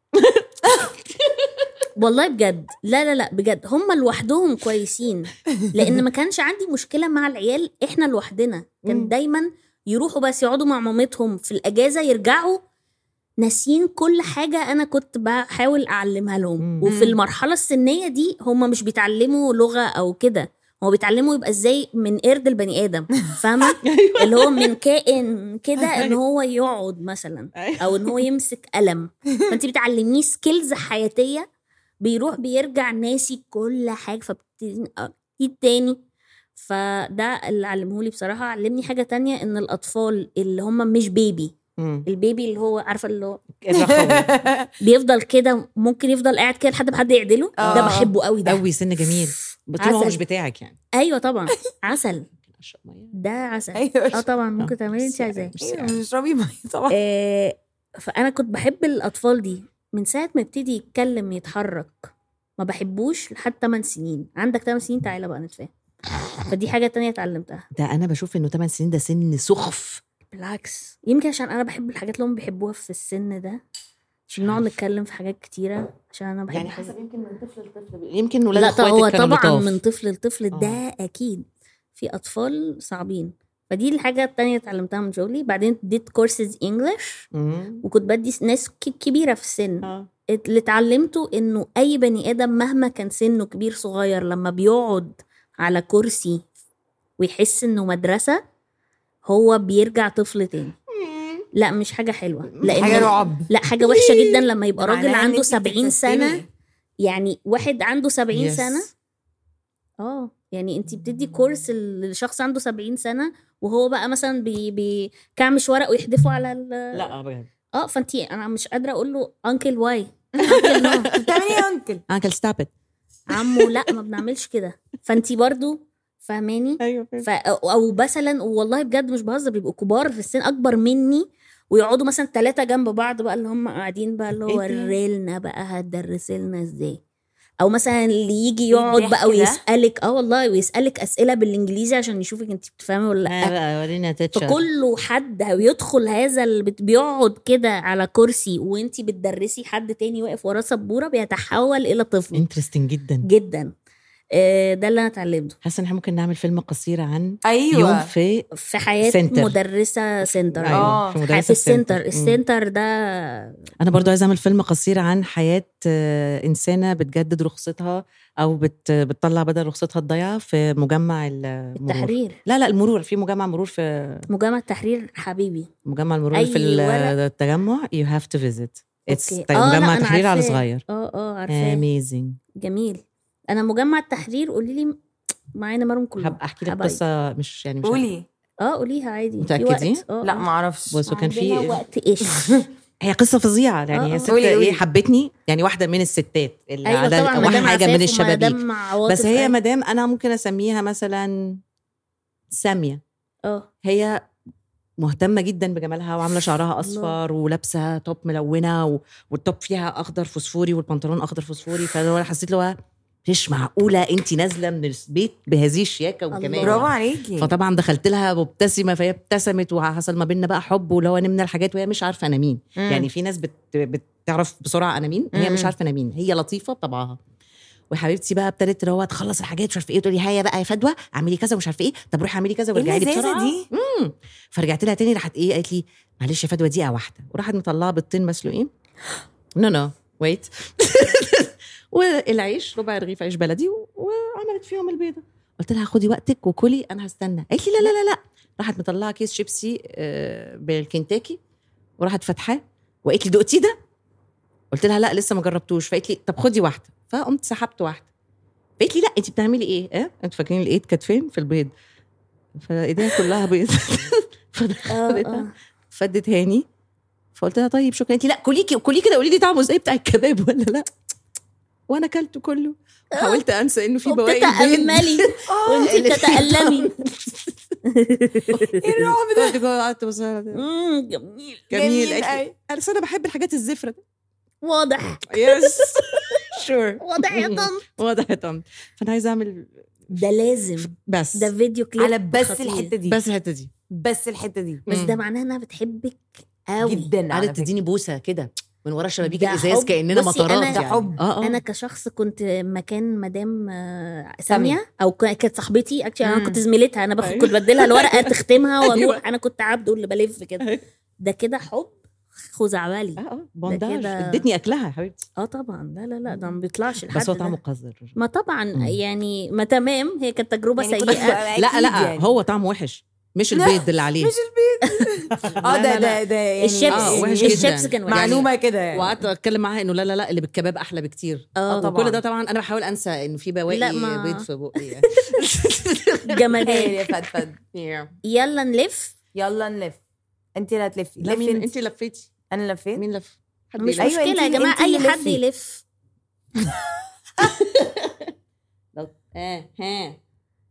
والله بجد لا لا لا بجد هم لوحدهم كويسين لان ما كانش عندي مشكله مع العيال احنا لوحدنا مم. كان دايما يروحوا بس يقعدوا مع مامتهم في الاجازه يرجعوا ناسيين كل حاجه انا كنت بحاول اعلمها لهم مم. وفي المرحله السنيه دي هم مش بيتعلموا لغه او كده هو بيتعلموا يبقى ازاي من قرد البني ادم فاهمه اللي هو من كائن كده ان هو يقعد مثلا او ان هو يمسك قلم فانت بتعلميه سكيلز حياتيه بيروح بيرجع ناسي كل حاجه فبتبتدي اكيد تاني فده اللي علمهولي بصراحه علمني حاجه تانية ان الاطفال اللي هم مش بيبي مم. البيبي اللي هو عارفه اللي هو الرخوي بيفضل كده ممكن يفضل قاعد كده لحد ما حد يعدله آه. ده بحبه قوي ده قوي سن جميل طول ما هو عسل. مش بتاعك يعني ايوه طبعا عسل اشرب ميه ده عسل ايوه اه طبعا ممكن تعملي اللي انت عايزاه مش أيوة، مش اشربي ميه طبعا آه، فانا كنت بحب الاطفال دي من ساعه ما يبتدي يتكلم يتحرك ما بحبوش لحد 8 سنين عندك 8 سنين تعالى بقى نتفاهم فدي حاجه تانية اتعلمتها ده انا بشوف انه 8 سنين ده سن سخف بالعكس يمكن عشان انا بحب الحاجات اللي هم بيحبوها في السن ده عشان نقعد نتكلم في حاجات كتيره عشان انا بحب يعني حاجات- حسب يمكن من طفل لطفل يمكن ولاد لا اخواتك هو كانوا طبعا لطاف. من طفل لطفل آه. ده اكيد في اطفال صعبين فدي الحاجه التانية اتعلمتها من جولي بعدين اديت كورسز انجلش مم. وكنت بدي ناس ك- كبيره في السن اه اللي اتعلمته انه اي بني ادم مهما كان سنه كبير صغير لما بيقعد على كرسي ويحس انه مدرسه هو بيرجع طفل تاني لا مش حاجه حلوه لان حاجه رعب لا حاجه وحشه جدا لما يبقى راجل معناها إن عنده أنت 70 سنه بتتسمي. يعني واحد عنده 70 Yes. سنه اه يعني انت بتدي كورس لشخص عنده 70 سنه وهو بقى مثلا بي بيكعمش ورق ويحدفه على ال لا بجد اه فانت انا مش قادره اقول له انكل واي انكل نو بتعملي ايه يا انكل انكل ستوب ات عمو لا ما بنعملش كده فانت برضو فاهماني ايوه ف... او أو مثلا والله بجد مش بهزر بيبقوا كبار في السن اكبر مني ويقعدوا مثلا ثلاثة جنب بعض بقى اللي هم قاعدين بقى اللي هو إيه ده؟ وريلنا بقى هتدرسي لنا ازاي او مثلا اللي يجي يقعد الضحك بقى ده؟ ويسالك اه والله ويسالك اسئله بالانجليزي عشان يشوفك انت بتفهمي ولا لا بقى ورينا تتشر فكله حد بيدخل هذا اللي بت- بيقعد كده على كرسي وانت بتدرسي حد تاني واقف وراه سبوره بيتحول الى طفل انترستنج جدا جدا آه، ده اللي انا اتعلمته حاسه ان احنا ممكن نعمل فيلم قصير عن ايوه يوم في في حياه سنتر. مدرسه سنتر أيوة، آه، في في مدرسه السنتر مم. السنتر ده انا برضو عايزه اعمل فيلم قصير عن حياه آه، انسانه بتجدد رخصتها او بت بتطلع بدل رخصتها الضايعه في مجمع المرور التحرير لا لا المرور في مجمع مرور في مجمع التحرير حبيبي مجمع المرور أي في ال- ورق. التجمع you have to visit It's أوكي. طيب آه، لا، مجمع أنا تحرير على عارفاه. صغير اه اه عارفاه amazing جميل انا مجمع التحرير قولي لي معانا مرهم كلهم هبقى احكي لك حبايب. قصه مش يعني مش قولي اه قوليها عادي في متأكدين؟ وقت. اه لا آه. ما اعرفش بص وكان في عندنا وقت ايش هي قصه فظيعه يعني آه، آه. هي ست قولي، قولي. ايه حبتني يعني واحده من الستات اللي ايوه على طبعا واحده مدام حاجه من عفاف الشبابيك ومدام عواطف بس هي أيوة. مدام انا ممكن اسميها مثلا ساميه اه هي مهتمه جدا بجمالها وعامله شعرها اصفر ولابسه توب ملونه و... والتوب فيها اخضر فوسفوري والبنطلون اخضر فوسفوري فانا حسيت له مش معقوله انت نازله من البيت بهذه الشياكه الله. والجمال برافو عليكي فطبعا دخلت لها مبتسمه فهي ابتسمت وحصل ما بيننا بقى حب ولو نمنا الحاجات وهي مش عارفه انا مين مم. يعني في ناس بت... بتعرف بسرعه انا مين هي مش مم. عارفه انا مين هي لطيفه بطبعها وحبيبتي بقى ابتدت اللي هو تخلص الحاجات مش عارفه ايه تقولي هيا بقى يا فدوى اعملي كذا ومش عارفه ايه طب روحي اعملي كذا ايه وارجعي لي اللذاذه بسرعه دي مم. فرجعت لها تاني راحت ايه قالت لي معلش يا فدوى دقيقه واحده وراحت مطلعه بيضتين مسلوقين نو نو ويت والعيش ربع رغيف عيش بلدي و- وعملت فيهم البيضه قلت لها خدي وقتك وكلي انا هستنى قالت لي لا لا لا لا راحت مطلعه كيس شيبسي آه، بالكنتاكي وراحت فاتحاه وقالت لي دقتي ده قلت لها لا لسه ما جربتوش فقالت لي طب خدي واحده فقمت سحبت واحده قالت لي لا انت بتعملي ايه اه انتوا فاكرين الايد كانت فين في البيض فايديها كلها بيض اه فخدتها اه فدت هاني فقلت لها طيب شكرا انت لا كلي كي- كلي كده قولي لي طعمه زي بتاع الكباب ولا لا وانا اكلته كله حاولت انسى انه في بواقي البيض وبتتأملي وانت اللي فيه بتتألمي ايه الرعب ده قعدت جوه قعدت بص لها كده. مم، جميل جميل جميل قالت لي أوي. انا أصل انا بحب الحاجات الزفره دي واضح يس شور واضح يا طنط واضح يا طنط فانا عايزه اعمل ده لازم بس ده فيديو كليب على بس خطير. الحته دي بس الحته دي بس الحته دي بس ده مم. معناه انها بتحبك قوي جدا على قعدت فكرة. تديني بوسه كده من ورا شبابيك ده الازاز حب. كاننا بصي، مطارات أنا- يعني. حب. اه اه انا كشخص كنت مكان مدام آه، سامية. ساميه او ك- كانت صاحبتي اكشلي انا مم. كنت زميلتها انا باخد أيوة. كنت بديلها الورقه تختمها أيوة. واروح انا كنت عبده اللي بلف كده أيوة. ده كده حب خزعبلي اه اه بونداج كده- ادتني اكلها يا حبيبتي اه طبعا لا لا لا ده ما بيطلعش لحد بس هو ده. طعمه قذر ما طبعا مم. يعني ما تمام هي كانت تجربه يعني كنت سيئه بقى لا أكيد لا يعني. هو طعمه وحش مش البيض اللي عليه مش اه لا، ده لا، لا. ده ده يعني الشيبس آه، وحش الشيبس جدا. كان وحش معلومه كده يعني وقعدت اتكلم معاها انه لا لا لا اللي بالكباب احلى بكتير اه طبعاً. وكل ده طبعا انا بحاول انسى انه في بواقي لا، ما- بيض في بقي يعني خير جمدان يا فدفد يلا نلف يلا نلف انت اللي هتلفي لا لفي مين انت انت لفيتي انا لفيت مين لف حد مش يلف. أيوة، مشكله يا انتي- جماعه انتي اي اللي حد لفي. يلف لو- اه ها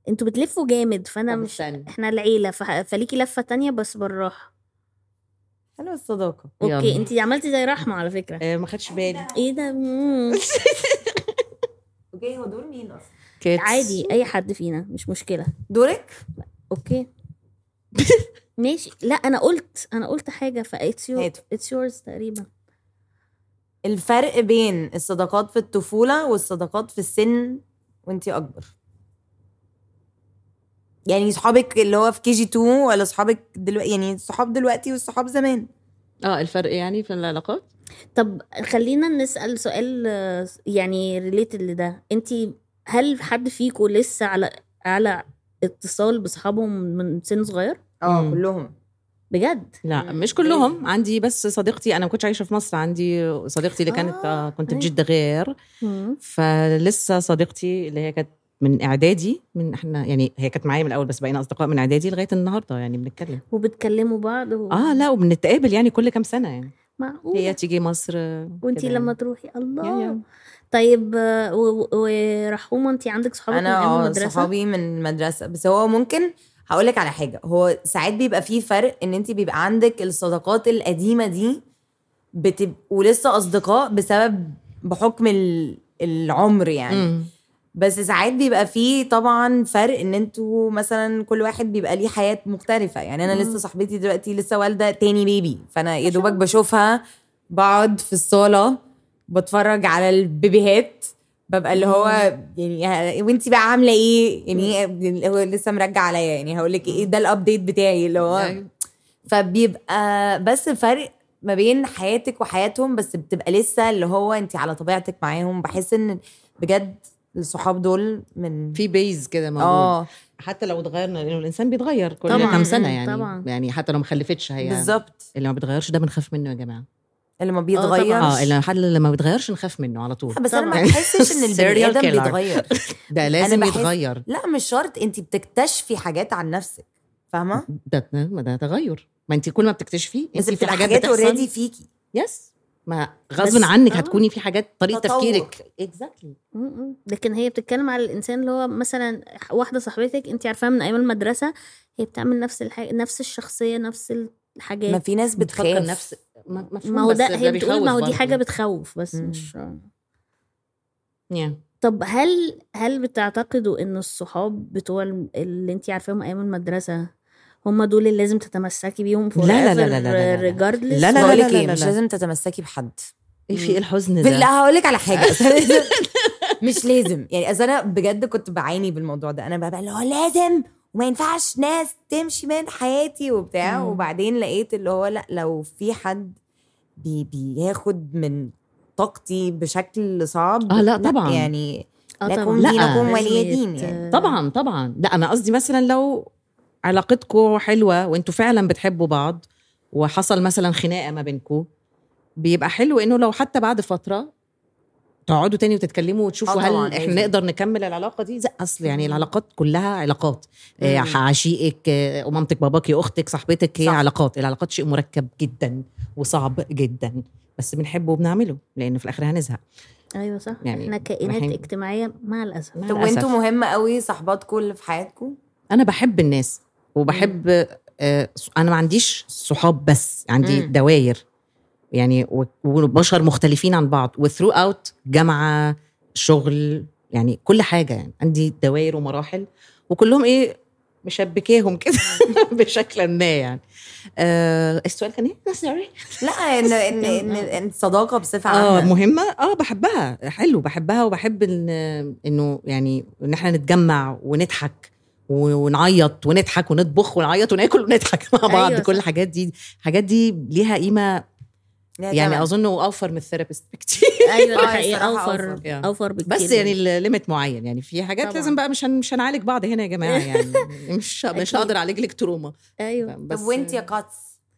انتوا بتلفوا جامد فانا طب مش استنى. احنا العيله فح- فليكي لفه تانية بس بالراحه حلوه الصداقه اوكي يلا. انت عملتي زي رحمه على فكره آه، ما خدش بالي ايه ده مم. اوكي هو دور مين اصلا كيتس. عادي اي حد فينا مش مشكله دورك اوكي ماشي لا انا قلت انا قلت حاجه فايتس يور هاتوا. اتس يورز تقريبا الفرق بين الصداقات في الطفوله والصداقات في السن وانتي اكبر يعني صحابك اللي هو في كي جي 2 ولا صحابك دلوقتي يعني الصحاب دلوقتي والصحاب زمان اه الفرق يعني في العلاقات طب خلينا نسال سؤال آه، يعني ريليتد لده انت هل حد فيكم لسه على على اتصال باصحابهم من سن صغير اه مم. كلهم بجد لا مم. مش كلهم عندي بس صديقتي انا ما كنتش عايشه في مصر عندي صديقتي اللي كانت آه، آه كنت في أيوة. جده غير مم. فلسه صديقتي اللي هي كانت من اعدادي من احنا يعني هي كانت معايا من الاول بس بقينا اصدقاء من اعدادي لغايه النهارده يعني بنتكلم وبتكلموا بعض و... اه لا وبنتقابل يعني كل كام سنه يعني معقول هي تيجي مصر وانتي كده لما يعني. تروحي يا- الله يا. طيب آه، و- و- ورحومه انتي عندك صحابك من انا ايام اه المدرسه صحابي من المدرسه بس هو ممكن هقول لك على حاجه هو ساعات بيبقى فيه فرق ان انت بيبقى عندك الصداقات القديمه دي بتبقوا لسه اصدقاء بسبب بحكم ال- العمر يعني مم. بس ساعات بيبقى فيه طبعا فرق ان انتوا مثلا كل واحد بيبقى ليه حياه مختلفه يعني انا لسه صاحبتي دلوقتي لسه والده تاني بيبي فانا يا دوبك بشوفها بقعد في الصاله بتفرج على البيبيهات ببقى اللي هو يعني وانتي بقى عامله ايه يعني إيه- هو لسه مرجع عليا يعني هقول لك ايه ده الابديت بتاعي اللي هو أيوة. فبيبقى بس فرق ما بين حياتك وحياتهم بس بتبقى لسه اللي هو انت على طبيعتك معاهم بحس ان بجد الصحاب دول من في بيز كده موجود اه حتى لو اتغيرنا لانه الانسان بيتغير كل طبعاً. كام سنه مم. يعني طبعاً. يعني حتى لو ما خلفتش هي بالظبط اللي ما بيتغيرش ده بنخاف منه يا جماعه اللي ما طبعاً. بيتغيرش اه اللي حد اللي ما بيتغيرش نخاف منه على طول بس انا ما طبعاً. بحسش ان البني Serial ادم killer. بيتغير ده لازم بحس- يتغير لا مش شرط انت بتكتشفي حاجات عن نفسك فاهمه ده ما ده تغير ما انت كل ما بتكتشفي بس انت في بتبقى حاجات حاجات اوريدي بتحصل فيكي يس ما بس- غصب عنك آه. هتكوني في حاجات طريقه تطور. تفكيرك اكزاكتلي م-م. لكن هي بتتكلم على الانسان اللي هو مثلا واحده صاحبتك انت عارفاها من ايام المدرسه هي بتعمل نفس الحاجه نفس الشخصيه نفس الحاجات ما في ناس بتفكر بتخاف نفس ما, مفهوم ما هو بس ده هي بتقول بيخوف ما هو دي برضه. حاجه بتخوف بس مم. مش Yeah. طب هل هل بتعتقدوا ان الصحاب بتوع الم- اللي انت عارفاهم ايام المدرسه هم دول اللي لازم تتمسكي بيهم لا لا لا لا لا لا لا. ريجاردلس لا لا لا بقول لا لك لا ايه لا مش لا. لازم تتمسكي بحد ايه في ايه الحزن لا ده هقول لك على حاجه مش لازم يعني اصل انا بجد كنت بعاني بالموضوع ده انا بقى اللي هو لازم وما ينفعش ناس تمشي من حياتي وبتاع مم. وبعدين لقيت اللي هو لا لو في حد بي بياخد من طاقتي بشكل صعب آه، لا طبعاً. يعني اه لكم طبعا لا. دينكم لازم ولي يت- دين يعني. طبعا طبعا لا انا قصدي مثلا لو علاقتكم حلوه وانتوا فعلا بتحبوا بعض وحصل مثلا خناقه ما بينكم بيبقى حلو انه لو حتى بعد فتره تقعدوا تاني وتتكلموا وتشوفوا آه طبعاً، هل احنا لازم. نقدر نكمل العلاقه دي زي اصل يعني العلاقات كلها علاقات آه، مم. عشيقك آه، مامتك باباكي اختك صاحبتك هي صح. علاقات العلاقات شيء مركب جدا وصعب جدا بس بنحبه وبنعمله لان في الاخر هنزهق ايوه صح يعني احنا كائنات رايحين- اجتماعيه مع الاسف مع طب الأسف. وانتوا مهم قوي صحباتكم اللي في حياتكم انا بحب الناس وبحب آه، انا ما عنديش صحاب بس عندي مم. دواير يعني و- وبشر مختلفين عن بعض وثرو اوت جامعه شغل يعني كل حاجه يعني عندي دواير ومراحل وكلهم ايه مشبكاهم كده بشكل ما يعني آه السؤال كان ايه؟ سوري لا ان ان ان إن الصداقه بصفه اه عامه مهمه اه بحبها حلو بحبها وبحب إن انه يعني ان احنا نتجمع ونضحك و- ونعيط ونضحك ونطبخ ونعيط وناكل ونضحك مع بعض أيوة كل صح. الحاجات دي الحاجات دي ليها قيمه لا يعني طبعاً. اظن اوفر من الثيرابيست بكتير ايوه ده آه، حقيقي الصراحة اوفر أوفر. يعني. اوفر بكتير بس يعني الليميت معين يعني في حاجات طبعاً. لازم بقى مش هن مش هنعالج بعض هنا يا جماعه يعني مش مش أكيد. هقدر اعالج لك تروما ايوه طب بس وانت يا قاتس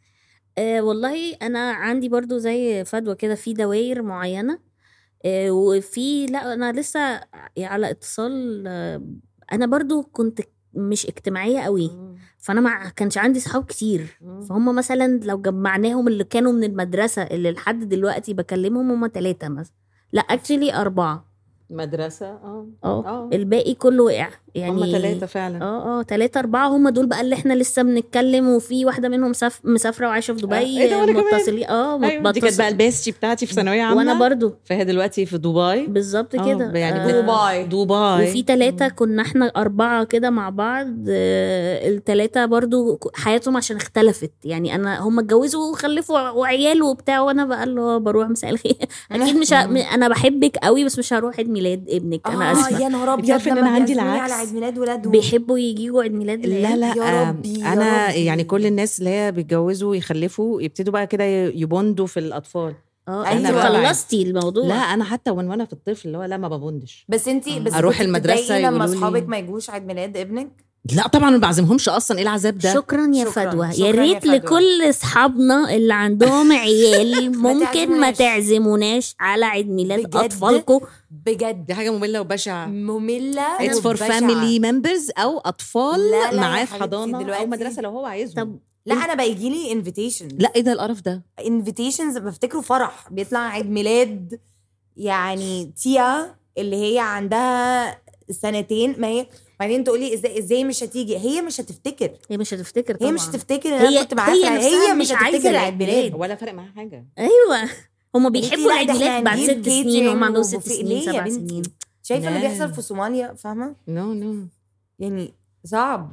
آه والله انا عندي برضو زي فدوى كده في دواير معينه آه وفي لا انا لسه على اتصال آه انا برضو كنت مش اجتماعيه قوي فانا ما كانش عندي صحاب كتير فهم مثلا لو جمعناهم اللي كانوا من المدرسه اللي لحد دلوقتي بكلمهم هم ثلاثه مثلا لا اكشلي اربعه مدرسه اه اه اه الباقي كله وقع يعني هم ثلاثه فعلا اه اه تلاتة أربعة هم دول بقى اللي احنا لسه بنتكلم وفي واحدة منهم سف... مسافرة وعايشة في دبي إيه ده وأنا كمان؟ متصلين اه ايوه دي كانت بقى متصل- البيستي بتاعتي في ثانويه عامه وانا برضو فهي دلوقتي في دبي بالظبط آه، كده يعني آه، دبي دبي وفي تلاتة كنا احنا أربعة كده مع بعض آه، التلاتة برضو ك- حياتهم عشان اختلفت يعني أنا هم اتجوزوا وخلفوا وعيال وبتاع وأنا بقى اللي هو بروح مساء الخير أكيد مش ه... أنا بحبك قوي بس مش هروح عيد ميلاد ابنك أنا اه آسفة يا نهار أنت ابيض عارفة إن لما أنا عندي بيعزموني العكس؟ على عيد ميلاد ولادهم بيحبوا يجيوا عيد ميلاد لا العيال. لا يا آم، ربي، يا انا ربي. يعني كل الناس اللي هي بيتجوزوا ويخلفوا يبتدوا بقى كده يبوندوا في الاطفال اه أيوة. أنت خلصتي الموضوع لا انا حتى وان وانا في الطفل اللي هو لا ما ببوندش بس انتي بس أروح كنتي المدرسة بتتضايقي لما يقولوا لي- اصحابك ما يجوش عيد ميلاد ابنك لا طبعا ما بعزمهمش اصلا ايه العذاب ده شكرا يا شكراً، فدوى يا شكراً يا ريت فدوى. لكل اصحابنا اللي عندهم عيال ممكن ما تعزموناش. تعزموناش على عيد ميلاد بجد؟ اطفالكم بجد دي حاجه ممله وبشعه ممله It's for وبشعة. family members او اطفال لا، لا يا معاه في حبيبتي، حضانه او دلوقتي- مدرسه لو هو عايزهم طب لا انا بيجي لي انفيتيشن لا ايه ده القرف ده انفيتيشنز بفتكره فرح بيطلع عيد ميلاد يعني تيا اللي هي عندها سنتين ما هي بعدين تقولي ازاي ازاي مش هتيجي هي مش هتفتكر هي مش هتفتكر طبعا هي مش هتفتكر ان هي- انا كنت معاها هي في العيد. نفسها هي مش مش عايزة هتفتكر العيد العيد ميلاد ولا فارق معاها حاجه ايوه هما قلتي بيحبوا لا، العيد ده احنا ميلاد بعد هنجيب ست سنين وهم عندهم ست وفي- سنين ليه يا سبع بنتي؟ سنين شايفه اللي لا. بيحصل في صوماليا فاهمه نو نو يعني صعب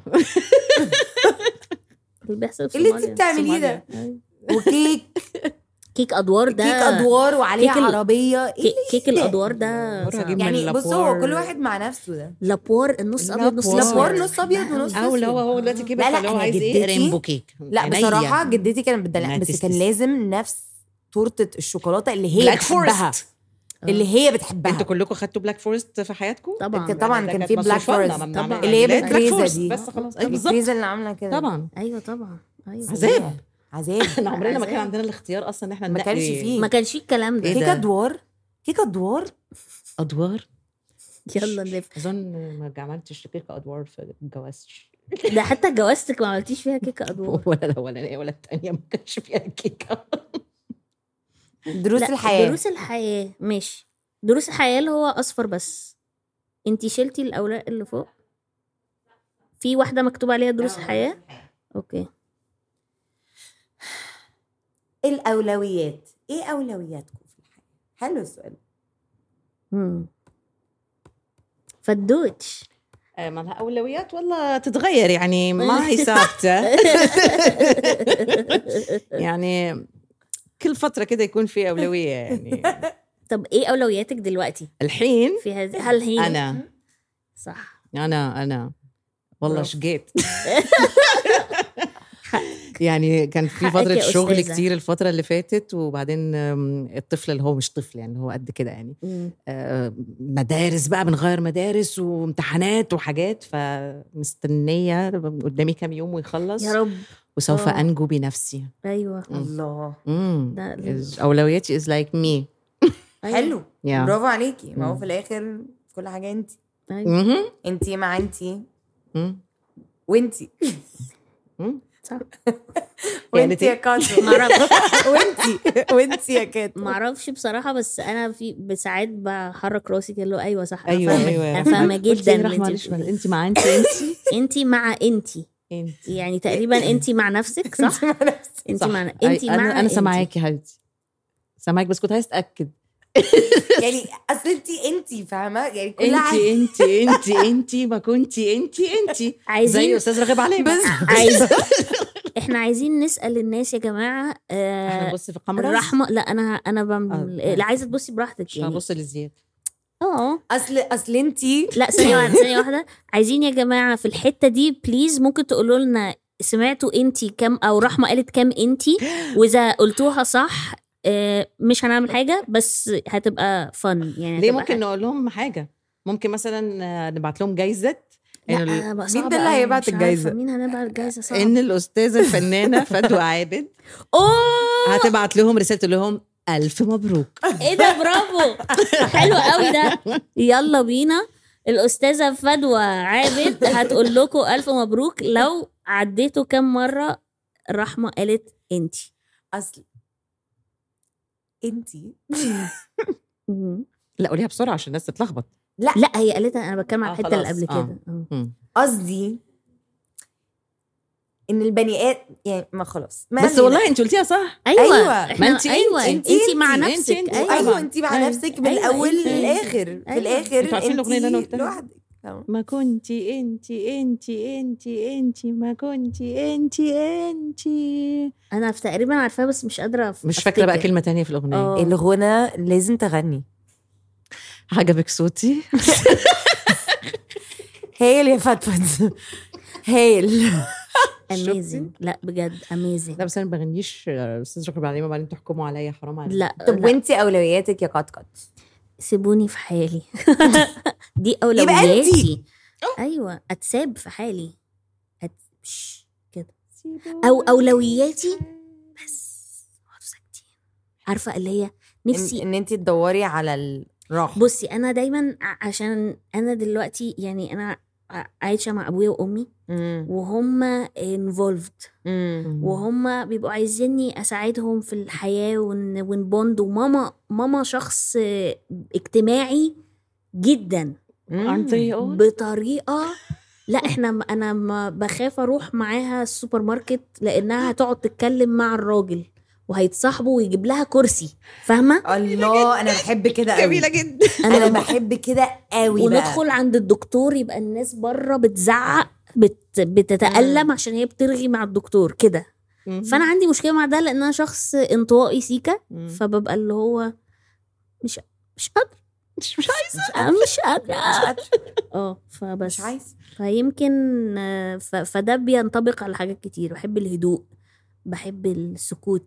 اللي بيحصل في إيه اللي انت صوماليا. بتعمليه ده أيوة. وكيك كيك ادوار ده كيك ادوار وعليها كيك ال- عربيه ايه كي- كيك ده؟ الادوار ده مرة صعب. أجيب من يعني بص هو لابوار. كل واحد مع نفسه ده لابور النص ابيض نص لابور. أسود. لابور نص أبيض ونص او اللي هو هو دلوقتي كبر لا، لا، فاللي هو أنا عايز ايه جدتي- رينبو كيك لا عينيا. بصراحه جدتي كانت بتدلع ما بس تسلس. كان لازم نفس تورته الشوكولاته اللي هي بلاك بتحبها فورست اللي هي بتحبها انتوا كلكم خدتوا بلاك فورست في حياتكم طبعا كان طبعا ده كان كانت في بلاك مصروفة لنا فورست لما بنعمل اللي هي عيد ميلاد. بالكريزه بلاك فورست، دي بس خلاص اي بالظبط الكريزه اللي عامله كده طبعا ايوه طبعا ايوه عذاب عذاب احنا عمرنا ما كان عذاب. عندنا الاختيار اصلا ان احنا ما ننقي كانش فيه. ما كانش فيه الكلام إيه ده كيك ده؟ ادوار كيك ادوار ادوار يلا نلف اظن ما عملتش كيك ادوار في جوازتي ده حتى جوازتك ما عملتيش فيها كيك ادوار ولا الاولانيه ولا الثانيه ما كانش فيها كيكه دروس لا، الحياه دروس الحياه ماشي دروس الحياه اللي هو اصفر بس انتي شلتي الاوراق اللي فوق في واحده مكتوب عليها دروس الحياه اوكي الاولويات ايه اولوياتكم في الحياه حلو السؤال مم. فدوتش آه، ما لها اولويات والله تتغير يعني ما هي ثابته يعني كل فتره كده يكون في اولويه يعني طب ايه اولوياتك دلوقتي الحين في هذه هل هي انا صح انا انا والله برافو. شقيت يعني كان في حقك فترة يا شغل أستاذة. كتير الفترة اللي فاتت وبعدين آم، الطفل اللي هو مش طفل يعني هو قد كده يعني مم. آه، مدارس بقى بنغير مدارس وامتحانات وحاجات فمستنية قدامي كام يوم ويخلص يا رب وسوف آه. أنجو بنفسي ايوه الله مم. ده- Is- أولوياتي is like me أيوة. حلو yeah. برافو عليكي ما هو مم. في الاخر كل حاجه انت أيوة. مهم. انت مع انت مم. وانت مم. صح وانت يا كاتو معرفش وانت وانت يا كاتو معرفش بصراحه بس انا في بساعات بحرك راسي كده اللي هو ايوه صح أنا ايوه فاهمة. ايوه انا فاهمه قلتي جدا إيه اللي رحمة انت معلش انت مع انت انت انت مع انت انت يعني تقريبا انت مع نفسك صح انت صح. مع أي- انت مع انا انا انتي. سامعاكي يا حبيبتي سامعاك بس كنت عايز اتاكد يعني اصل انت انت فاهمه يعني كل انت حاجه انت انت انت ما كنتي انت انت زي عايزين استاذ راغب عليم بس عايز احنا عايزين نسال الناس يا جماعه احنا آه نبص في الكاميرا الرحمه لا انا انا بعمل آه. لا عايزه تبصي براحتك مش يعني هبص لزياد اه اصل اصل انت لا ثانيه واحده ثانيه واحده عايزين يا جماعه في الحته دي بليز ممكن تقولوا لنا سمعتوا انتي كام او رحمه قالت كام انتي واذا قلتوها صح آه، مش هنعمل حاجه بس هتبقى فن يعني ليه هتبقى ممكن حاجة. نقول لهم حاجه ممكن مثلا آه، نبعت لهم جايزه لا إن, ال- أنا بقى مين صعبة ده اللي أوي، هيبعت مش عارفة الجايزة؟ مين هنبعت الجايزه صعب ان الاستاذه الفنانه فدوى عابد اوه هتبعت لهم رساله تقول لهم الف مبروك ايه ده برافو حلو قوي ده يلا بينا الاستاذه فدوى عابد هتقول لكم الف مبروك لو عديتوا كام مره رحمه قالت انتي اصل انت مهم. لا قوليها بسرعه عشان الناس تتلخبط لا لا هي قالتها انا بتكلم على آه، الحته اللي خلاص. قبل آه. كده آه. مم. قصدي ان البني ادم يعني ما خلاص ما بس علينا. والله انت قلتيها صح ايوه أيوة. إحنا- ما انت- ايوه انت- انت مع انت- نفسك انت- ايوه ايوه طبعاً. انت مع أيوة. نفسك من أيوة، الاول انت- للاخر في أيوة. الاخر انتوا عارفين الأغنية اللي أنا انت قلتها؟ لوحدك ما كنتي انت انت انت انت انت ما كنتي انت انت انا في تقريبا عارفاها بس مش قادره أف- مش فاكره بقى أفتكر. كلمه تانية في الاغنيه آه. الغنى لازم تغني عجبك صوتي هايل يا فتفت هايل اميزنج لا بجد اميزنج لا بس انا ما بغنيش آه، استاذ شكرا بعدين وبعدين تحكموا عليا حرام عليك لا طب لا. وانت اولوياتك يا قطقط سيبوني في حالي دي يبقى اولوياتي ايوه اتساب في حالي أت... شش، كده او اولوياتي بس اقعدوا ساكتين عارفه اللي هي نفسي نفسي ان انت تدوري على الراحه بصي انا دايما ع- عشان انا دلوقتي يعني انا ع- عايشه مع ابويا وامي مم. وهم انفولفد مم. وهم بيبقوا عايزيني اساعدهم في الحياه ون ونبوند وماما ماما شخص آه، اجتماعي جدا مم. aren't they all بطريقه لا احنا م- انا ما بخاف اروح معاها السوبر ماركت لانها هتقعد تتكلم مع الراجل وهيتصاحبوا ويجيب لها كرسي فاهمه الله انا بحب كده قوي جميله جدا انا بحب كده قوي بقى وندخل عند الدكتور يبقى الناس بره بتزعق بت بتتألم عشان هي بترغي مع الدكتور كده فانا عندي مشكله مع ده لان انا شخص انطوائي سيكا مم. فببقى اللي هو مش مش قادره مش مش عايزه أنا مش مش قادره قادرة، اه فبس مش عايز فيمكن آه، ف- فده بينطبق على حاجات كتير بحب الهدوء بحب السكوت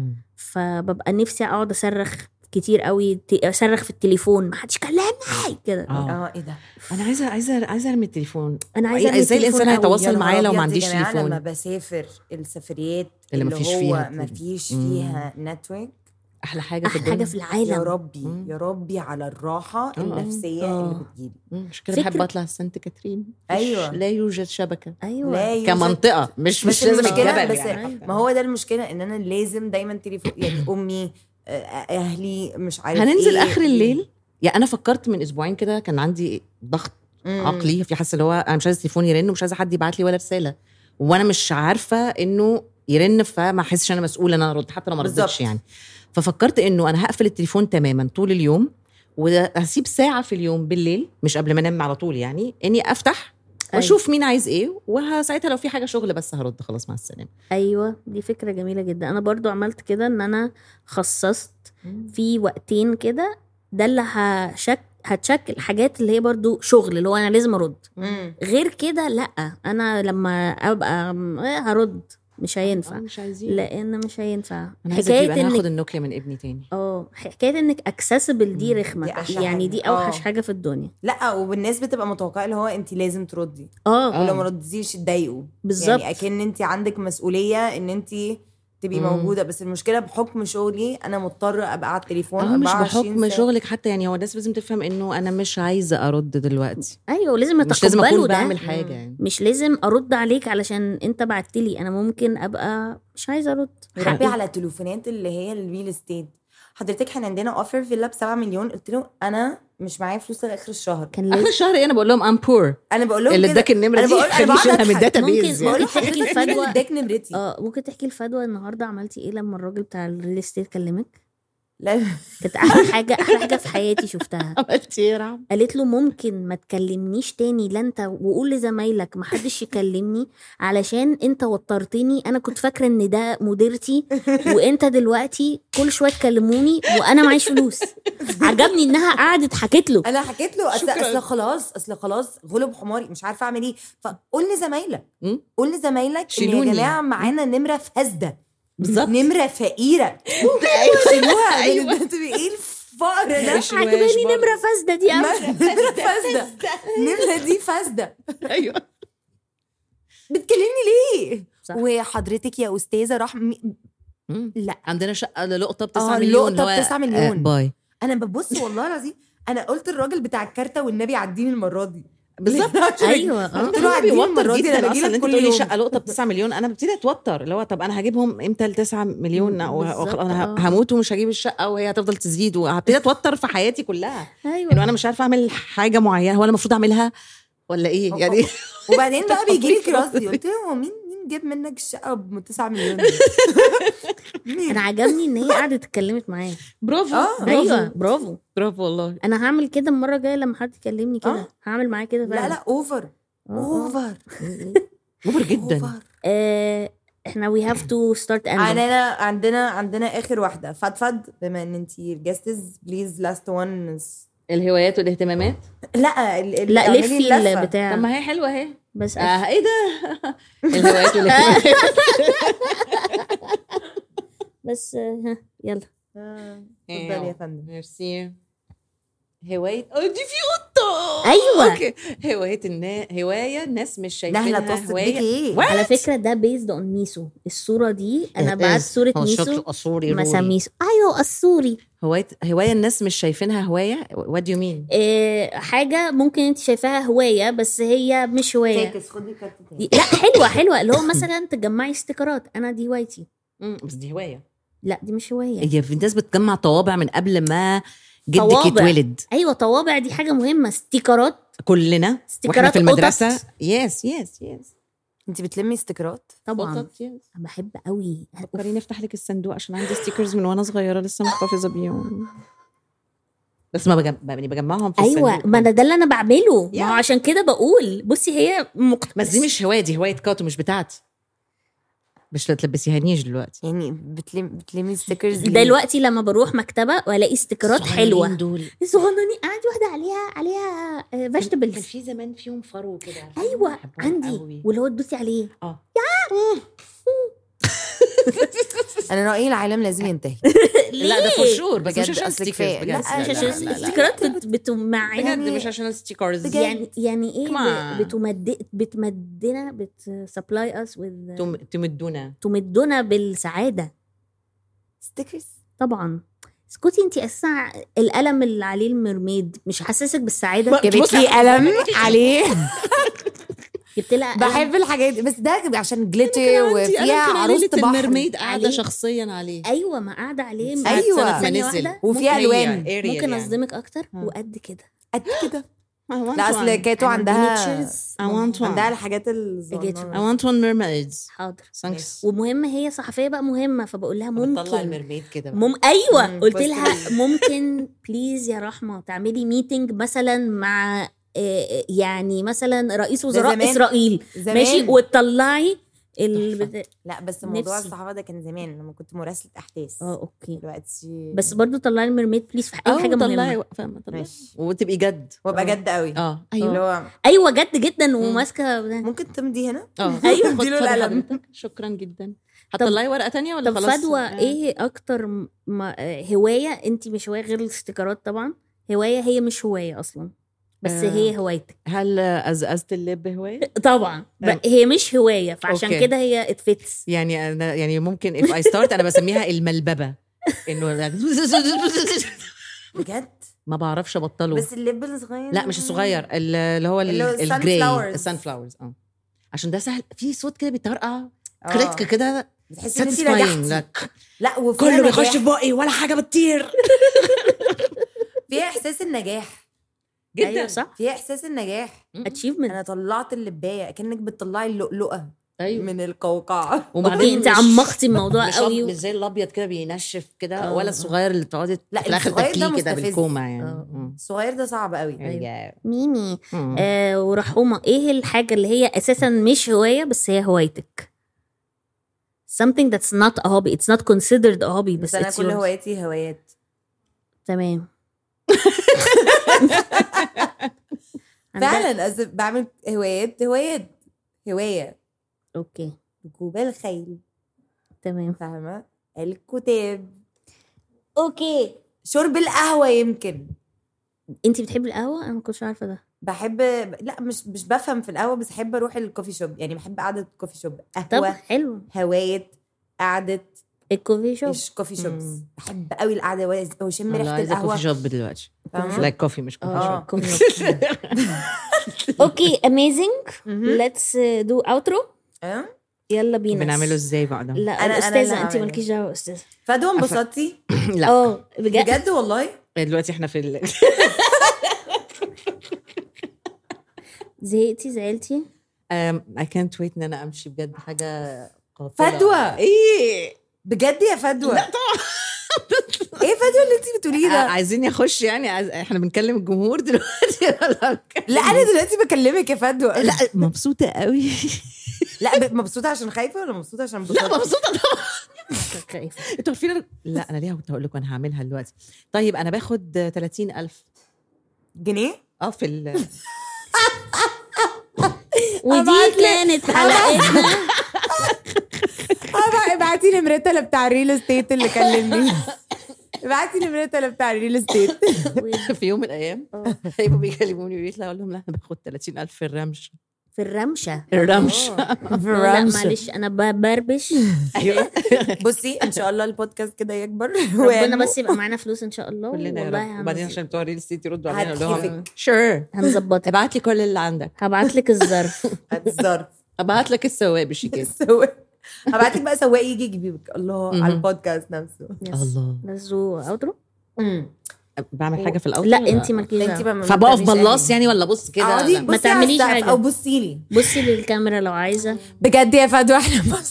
فببقى نفسي اقعد اصرخ كتير قوي ت- اصرخ في التليفون محدش كلمني كده اه اه ايه ده انا عايزه عايزه عايزه ارمي التليفون انا عايزه أرمي ازاي التليفون الانسان قوي. هيتواصل يا نهار معايا لو ما أبيض عنديش يا جماعة تليفون لما بسافر السفريات اللي اللي, مفيش هو فيها ما تل- فيش مم. فيها نتورك احلى حاجه في احلى حاجه الدنيا في يا العالم ربي مم. يا ربي على الراحه آه. النفسيه آه. اللي بتجيلي مم، مش كده فكرة- بحب اطلع سانت كاترين مش- أيوة. لا يوجد شبكه ايوه لا يوجد- كمنطقه مش بس مش لازم المشكله الجبل بس يعني ما هو ده المشكله ان انا لازم دايما تليفون يعني امي آه، اهلي مش عارف هننزل إيه. اخر الليل يعني انا فكرت من اسبوعين كده كان عندي ضغط مم. عقلي في حاسه اللي هو انا مش عايزه تليفوني يرن ومش عايزه حد يبعت لي ولا رساله وانا مش عارفه انه يرن فما احسش انا مسؤوله ان انا ارد حتى لو ما ردتش بالظبط. يعني ففكرت انه انا هقفل التليفون تماما طول اليوم وهسيب ساعه في اليوم بالليل مش قبل ما انام على طول يعني اني افتح واشوف مين عايز ايه وساعتها لو في حاجه شغل بس هرد خلاص مع السلامه ايوه دي فكره جميله جدا انا برضو عملت كده ان انا خصصت في وقتين كده ده اللي هشك هتشكل الحاجات اللي هي برضو شغل اللي هو انا لازم ارد مم. غير كده لا انا لما ابقى م- إيه هرد مش آه، هينفع مش عايزين لان مش هينفع انا عايزه اجيب حكايه انا هاخد انك النوكيا من ابني تاني اه حكايه انك اكسسبل دي مم. رخمه دي أحلى يعني حاجة. دي اوحش آه. حاجه في الدنيا لا والناس بتبقى متوقعه اللي هو انت لازم تردي اه آه. ولو ما ردتيش تضايقوا بالظبط. يعني اكن انت عندك مسؤوليه ان انت تبقي مم. موجوده بس المشكله بحكم شغلي انا مضطره ابقى على التليفون هو مش 24 بحكم ساعة. شغلك حتى يعني هو الناس لازم تفهم انه انا مش عايزه ارد دلوقتي ايوه لازم مش لازم يتقبلوا اكون ده بعمل حاجه يعني مش لازم ارد عليك علشان انت بعت لي انا ممكن ابقى مش عايزه ارد ربي حقي. على التليفونات اللي هي الريل استيت حضرتك احنا عندنا اوفر فيلا ب 7 مليون قلت له انا مش معايا فلوس لاخر الشهر كان اخر لازم الشهر ايه انا بقول لهم ام بور انا بقول لهم اللي كده. اداك النمره أنا دي بقول- أنا خليه بقعد يشيلها من أضحك. الداتا ممكن- بيز بقول يعني له تحكي حضرتك مين اللي الفجوة. اداك نمرتي اه ممكن تحكي الفدوى النهارده عملتي ايه لما الراجل بتاع الريل استيت كلمك لا كانت احلى حاجه احلى حاجه في حياتي شفتها عملت ايه يا رعب قالت له ممكن ما تكلمنيش تاني لا انت وقول لزمايلك ما حدش يكلمني علشان انت وترتني انا كنت فاكره ان ده مديرتي وانت دلوقتي كل شويه تكلموني وانا معيش فلوس عجبني انها قعدت حكت له انا حكيت له اصل شكراً. اصل خلاص اصل خلاص غلب حماري مش عارفه اعمل ايه فقول لزمايلك مم. قول لزمايلك ان يا شيلوني. جماعه معانا نمره فاسده بالظبط نمره فقيره شيلوها أيوة. ايه الفقر ده مش عجباني واش برضه. نمره فاسده دي قوي نمره فاسده النمره دي فاسده ايوه بتكلمني ليه صح. وحضرتك يا استاذه راح مي... مم. لا عندنا شقه لقطه ب 9 آه، مليون لقطة اللي هو- ب 9 مليون. آه، باي انا ببص والله العظيم انا قلت الراجل بتاع الكارته والنبي عديني المره دي بالظبط ايوه اه قلت له عديني بيوتر المرة دي، أنا جدا باجيلك اصلا انت كل تقولي يوم. شقه لقطه ب 9 مليون انا ببتدي اتوتر اللي هو طب انا هجيبهم امتى ل 9 مليون او بالظبط، أو- انا آه. هموت ومش هجيب الشقه وهي هتفضل تزيد وهبتدي اتوتر في حياتي كلها ايوه انه انا مش عارفه اعمل حاجه معينه هو انا المفروض اعملها ولا ايه يعني وبعدين بقى بيجي لي كراسي قلت له هو مين مين جاب منك الشقه ب 9 مليون دي؟ مين؟ انا عجبني ان هي قعدت اتكلمت معايا برافو آه. برافو ايوه برافو برافو والله انا هعمل كده المره الجايه لما حد يكلمني كده آه. هعمل معاه كده لا فعلا لا اوفر آه، آه. اوفر اوفر جدا أوفر. آه، احنا we have to start ending عندنا عندنا عندنا اخر واحده فضفض بما ان انت الجاستس بليز لاست وان الهوايات والاهتمامات لا ال- ال- لا اعملي لفي اللفة. البتاع طب ما هي حلوه اهي بس آه ايه ده الهوايات والاهتمامات بس آه، ها، يلا آه، اتفضلي يا فندم ميرسي هواية اه دي في قطة أيوة. اوكي هواية النا... هواية الناس مش نهلة شايفينها توصف بيك هواية ايه What? على فكره ده بيزد اون ميسو الصوره دي انا بعت صوره ميسو أسوري مسا ميسو ايوه السوري هواية هواية الناس مش شايفينها هواية what do you mean آه، حاجه ممكن انت شايفاها هوايه بس هي مش هوايه فاكس خدي كارت تاني دي- لا حلوه حلوه اللي هو مثلا تجمعي استيكرات انا دي هوايتي مم، بس دي هواية لا دي مش هوايه هي في ناس بتجمع طوابع من قبل ما جدك طوابع. يتولد ايوه طوابع دي حاجه مهمه استيكرات كلنا واحنا استيكرات في المدرسة قطط. يس يس يس انت بتلمي استيكرات طبعا قطط يس أنا بحب قوي فكري نفتح لك الصندوق عشان عندي ستيكرز من وانا صغيره لسه محتفظه بيهم بس ما بجم... يعني بجمعهم في ايوه الصندوق ما انا ده اللي انا بعمله ما هو Yeah. عشان كده بقول بصي هي مقت... بس دي مش هوايه دي هوايه كاتو مش بتاعتي مش تلبسيهانيش دلوقتي يعني بتلمي بتلمي ستيكرز دلوقتي لما بروح مكتبه والاقي استيكرات حلوه دول صغننين عندي واحده عليها عليها كان فيجيتابلز في زمان فيهم فرو كده ايوه بحبهم عندي قوي. واللي هو تدوسي عليه اه انا رايي العالم لازم ينتهي لا ده فور شور بس مش بجد، عشان أصل ستيكرز كفاية. بجد لا، مش لا، عشان لا، لا. الاستيكرات بت- بتمعن بجد مش عشان الستيكرز بجد. يعني يعني ايه Come on. بتمد بتمدنا بتسبلاي اس وذ تم- تمدونا تمدنا بالسعاده ستيكرز طبعا اسكتي انت اساسا القلم اللي عليه الميرميد مش حاسسك بالسعاده ما- جابت بصي- لي قلم عليه جبت لها قلم بحب الحاجات دي بس ده عشان جليتر أنا وفيها كان عروسه عروسه بحر الميرميد قاعده عليه. شخصيا عليه ايوه ما قاعده عليه ساعة- أيوة. سنة ما ثانية نزل واحدة. وفيها هي الوان Ariel ممكن يعني. اصدمك اكتر ها. وقد كده قد كده I want لا اصل one. كاتو أنا عندها miniatures. I want one. عندها الحاجات I الصغيره want one mermaids حاضر thanks ومهم هي صحفيه بقى مهمه فبقول لها بتطلع ممكن الميرميد كده بقى. مم... ايوه مم، قلت بس لها ممكن بليز يا رحمه تعملي ميتنج مثلا مع آه، يعني مثلا رئيس وزراء زمان. اسرائيل زمان. ماشي وتطلعي ال... تحفة. لا بس موضوع نفسي. الصحافه ده كان زمان لما كنت مراسله احداث اه اوكي دلوقتي بس برضو طلعي الميرميد بليز في اي حاجه طلعي مهمه فاهمه طلعي ماشي. وتبقي جد وابقى جد قوي اه اللي ايوه هو ايوه جد جدا وماسكه ممكن تمضي هنا اه أيوة. خد- اديله خد القلم. حضرتك. شكرا جدا هتطلعي ورقه تانية ولا طب خلاص فدوى آه. ايه اكتر م- ما آه، هوايه انت مش هوايه غير الاستيكرات طبعا هوايه هي مش هوايه اصلا بس آه. هي هوايتك هل أزأزت اللب هوايه طبعا ب- آه. هي مش هوايه فعشان أوكي. كده هي اتفتس يعني انا يعني ممكن if I start انا بسميها الملببه انه بجد ما بعرفش ابطله بس اللب الصغير لا مش الصغير ال- اللي هو اللي هو ال- الsun الجراي flowers. السان فلاورز اه عشان ده سهل في صوت كده بيطرقع آه. كريتك كده بتحسي ان انت satisfying نجحتي لك لا وفيها كله بيخش نجاح. في بقي ولا حاجه بتطير فيها احساس النجاح ايوه صح فيها احساس النجاح اتشيفمنت انا طلعت اللبايه كانك بتطلعي اللؤلؤه ايوه من القوقعه وبعدين انت مش- عمقتي الموضوع مش قوي مش زي الابيض كده بينشف كده آه. ولا الصغير اللي تقعدي لا، في الاخر الصغير ده تاكليه كده مستفز. بالكومه يعني آه. مم. الصغير ده صعب قوي أيوة. ميمي مم. آه ورحومه ايه الحاجه اللي هي اساسا مش هوايه بس هي هوايتك something that's not a hobby it's not considered a hobby بس بس انا it's كل yours. هواياتي هوايات تمام عندها- فعلا أصل بعمل هوايات هوايات هوايه اوكي ركوب الخيل تمام فاهمه الكتاب اوكي شرب القهوه يمكن انت بتحبي القهوه انا ما كنتش عارفه ده بحب لا مش مش بفهم في القهوه بس احب اروح الكوفي شوب يعني بحب قعده الكوفي شوب طب قهوه حلو هوايه قعده الكوفي شوب إيش كوفي شوبس مم. بحب قوي القعده وأز- واشم والله ريحه عايزه القهوه كوفي شوب دلوقتي فاهمة؟ لايك كوفي مش كوفي اه شوب كوفي شوب اوكي اميزنج ليتس دو اوترو اه يلا بينا بنعمله ازاي بقى ده؟ لا أنا- أنا اللي الاستاذه انت هعمله. مالكيش دعوه يا استاذه فدوى انبسطتي لا اه بجد بجد والله دلوقتي احنا في ال... زهقتي زعلتي um, I can't wait ان انا امشي بجد حاجه قاتله فدوى ايه بجد يا فدوى لا طبعا ايه فدوى اللي انت بتقوليه ده عايزين يخش يعني عايز... احنا بنكلم الجمهور دلوقتي ولا لا انا دلوقتي بكلمك يا فدوى لا مبسوطه قوي لا ب- مبسوطه عشان خايفه ولا مبسوطه عشان لا انبسطت؟ مبسوطه طبعا خايفه انتوا عارفين أنا- لا انا ليه كنت هقول لكم انا هعملها دلوقتي طيب انا باخد 30000 جنيه اه في ال... ودي أبعتلك- كانت حلقتنا اه ابعتي لي مرتله بتاع الريل استيت اللي كلمني ابعتي لي مرتله بتاع الريل استيت في يوم من الايام هيبقوا بيكلموني ويقول لا اقول لهم لا انا باخد 30000 في الرمش في الرمشه الرمش لا معلش انا ببربش ايوه بصي ان شاء الله البودكاست كده يكبر ربنا وينمو. بس يبقى معانا فلوس ان شاء الله كلنا يا والله رب وبعدين هنظ- عشان بتوع الريل استيت يردوا علينا يقول لهم هتحفك. شور هنظبطها ابعت لي كل اللي عندك هبعت لك الظرف هتظرف ابعت لك السواق بالشيكات سواق هبعت لك بقى سواق يجي يجيبك الله على مهم. البودكاست نفسه يس. الله نزو اوترو بعمل حاجه في الاول لا انت مالكيش انت دعوة. بقى ما فبقف بتعمليش بلاص أي- يعني ولا بص كده اقعدي لا. ما بصي على تعمليش السقف حاجة. او بصي لي بصي للكاميرا لو عايزه بجد يا فدوى احنا بص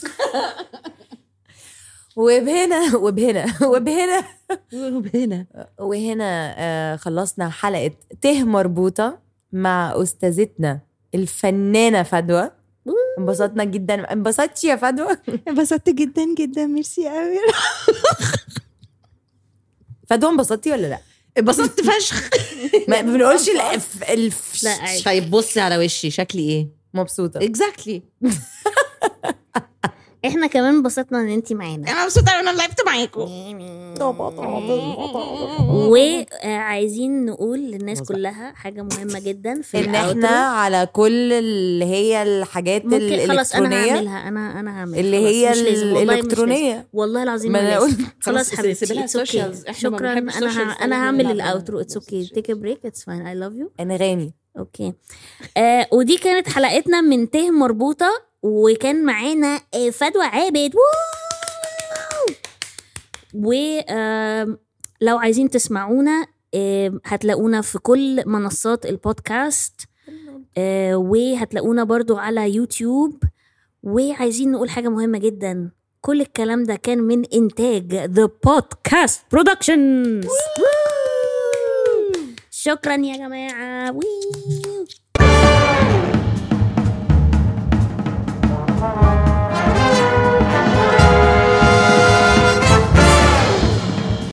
وبهنا وبهنا وبهنا هنا وهنا آه، خلصنا حلقة ته مربوطة مع أستاذتنا الفنانة فدوى انبسطنا جدا انبسطتي يا فدوى انبسطت جدا جدا ميرسي قوي فدوى انبسطتي ولا لا؟ انبسطت فشخ ما بنقولش الف الف لا عادي طيب بصي على وشي شكلي ايه مبسوطة اكزاكتلي احنا كمان انبسطنا ان انت معانا انا مبسوطه ان انا لعبت معاكم وعايزين نقول للناس مظبوط. كلها حاجه مهمه جدا في ان احنا الاوترو على كل اللي هي الحاجات ممكن خلاص انا الالكترونية هعملها انا انا هعمل اللي خلاص، هي مش لازم. والله مش لازم. الالكترونية والله العظيم ما ما أنا لازم قلت خلاص خلاص، حبيبتي سيبي لها it's okay. socials. إحنا ما شكرا بنحبش انا socials، ه... إحنا انا هعمل بنلعب الاوترو على اتس اوكي تيك ا بريك اتس فاين اي لاف يو انغامي اوكي آه ودي كانت حلقتنا من ته مربوطه وكان معانا آه، فدوى عابد و آم، لو عايزين تسمعونا آم، هتلاقونا في كل منصات البودكاست آه، وهتلاقونا برضو على يوتيوب وعايزين نقول حاجة مهمة جدا كل الكلام ده كان من إنتاج The Podcast Productions شكرا يا جماعة وي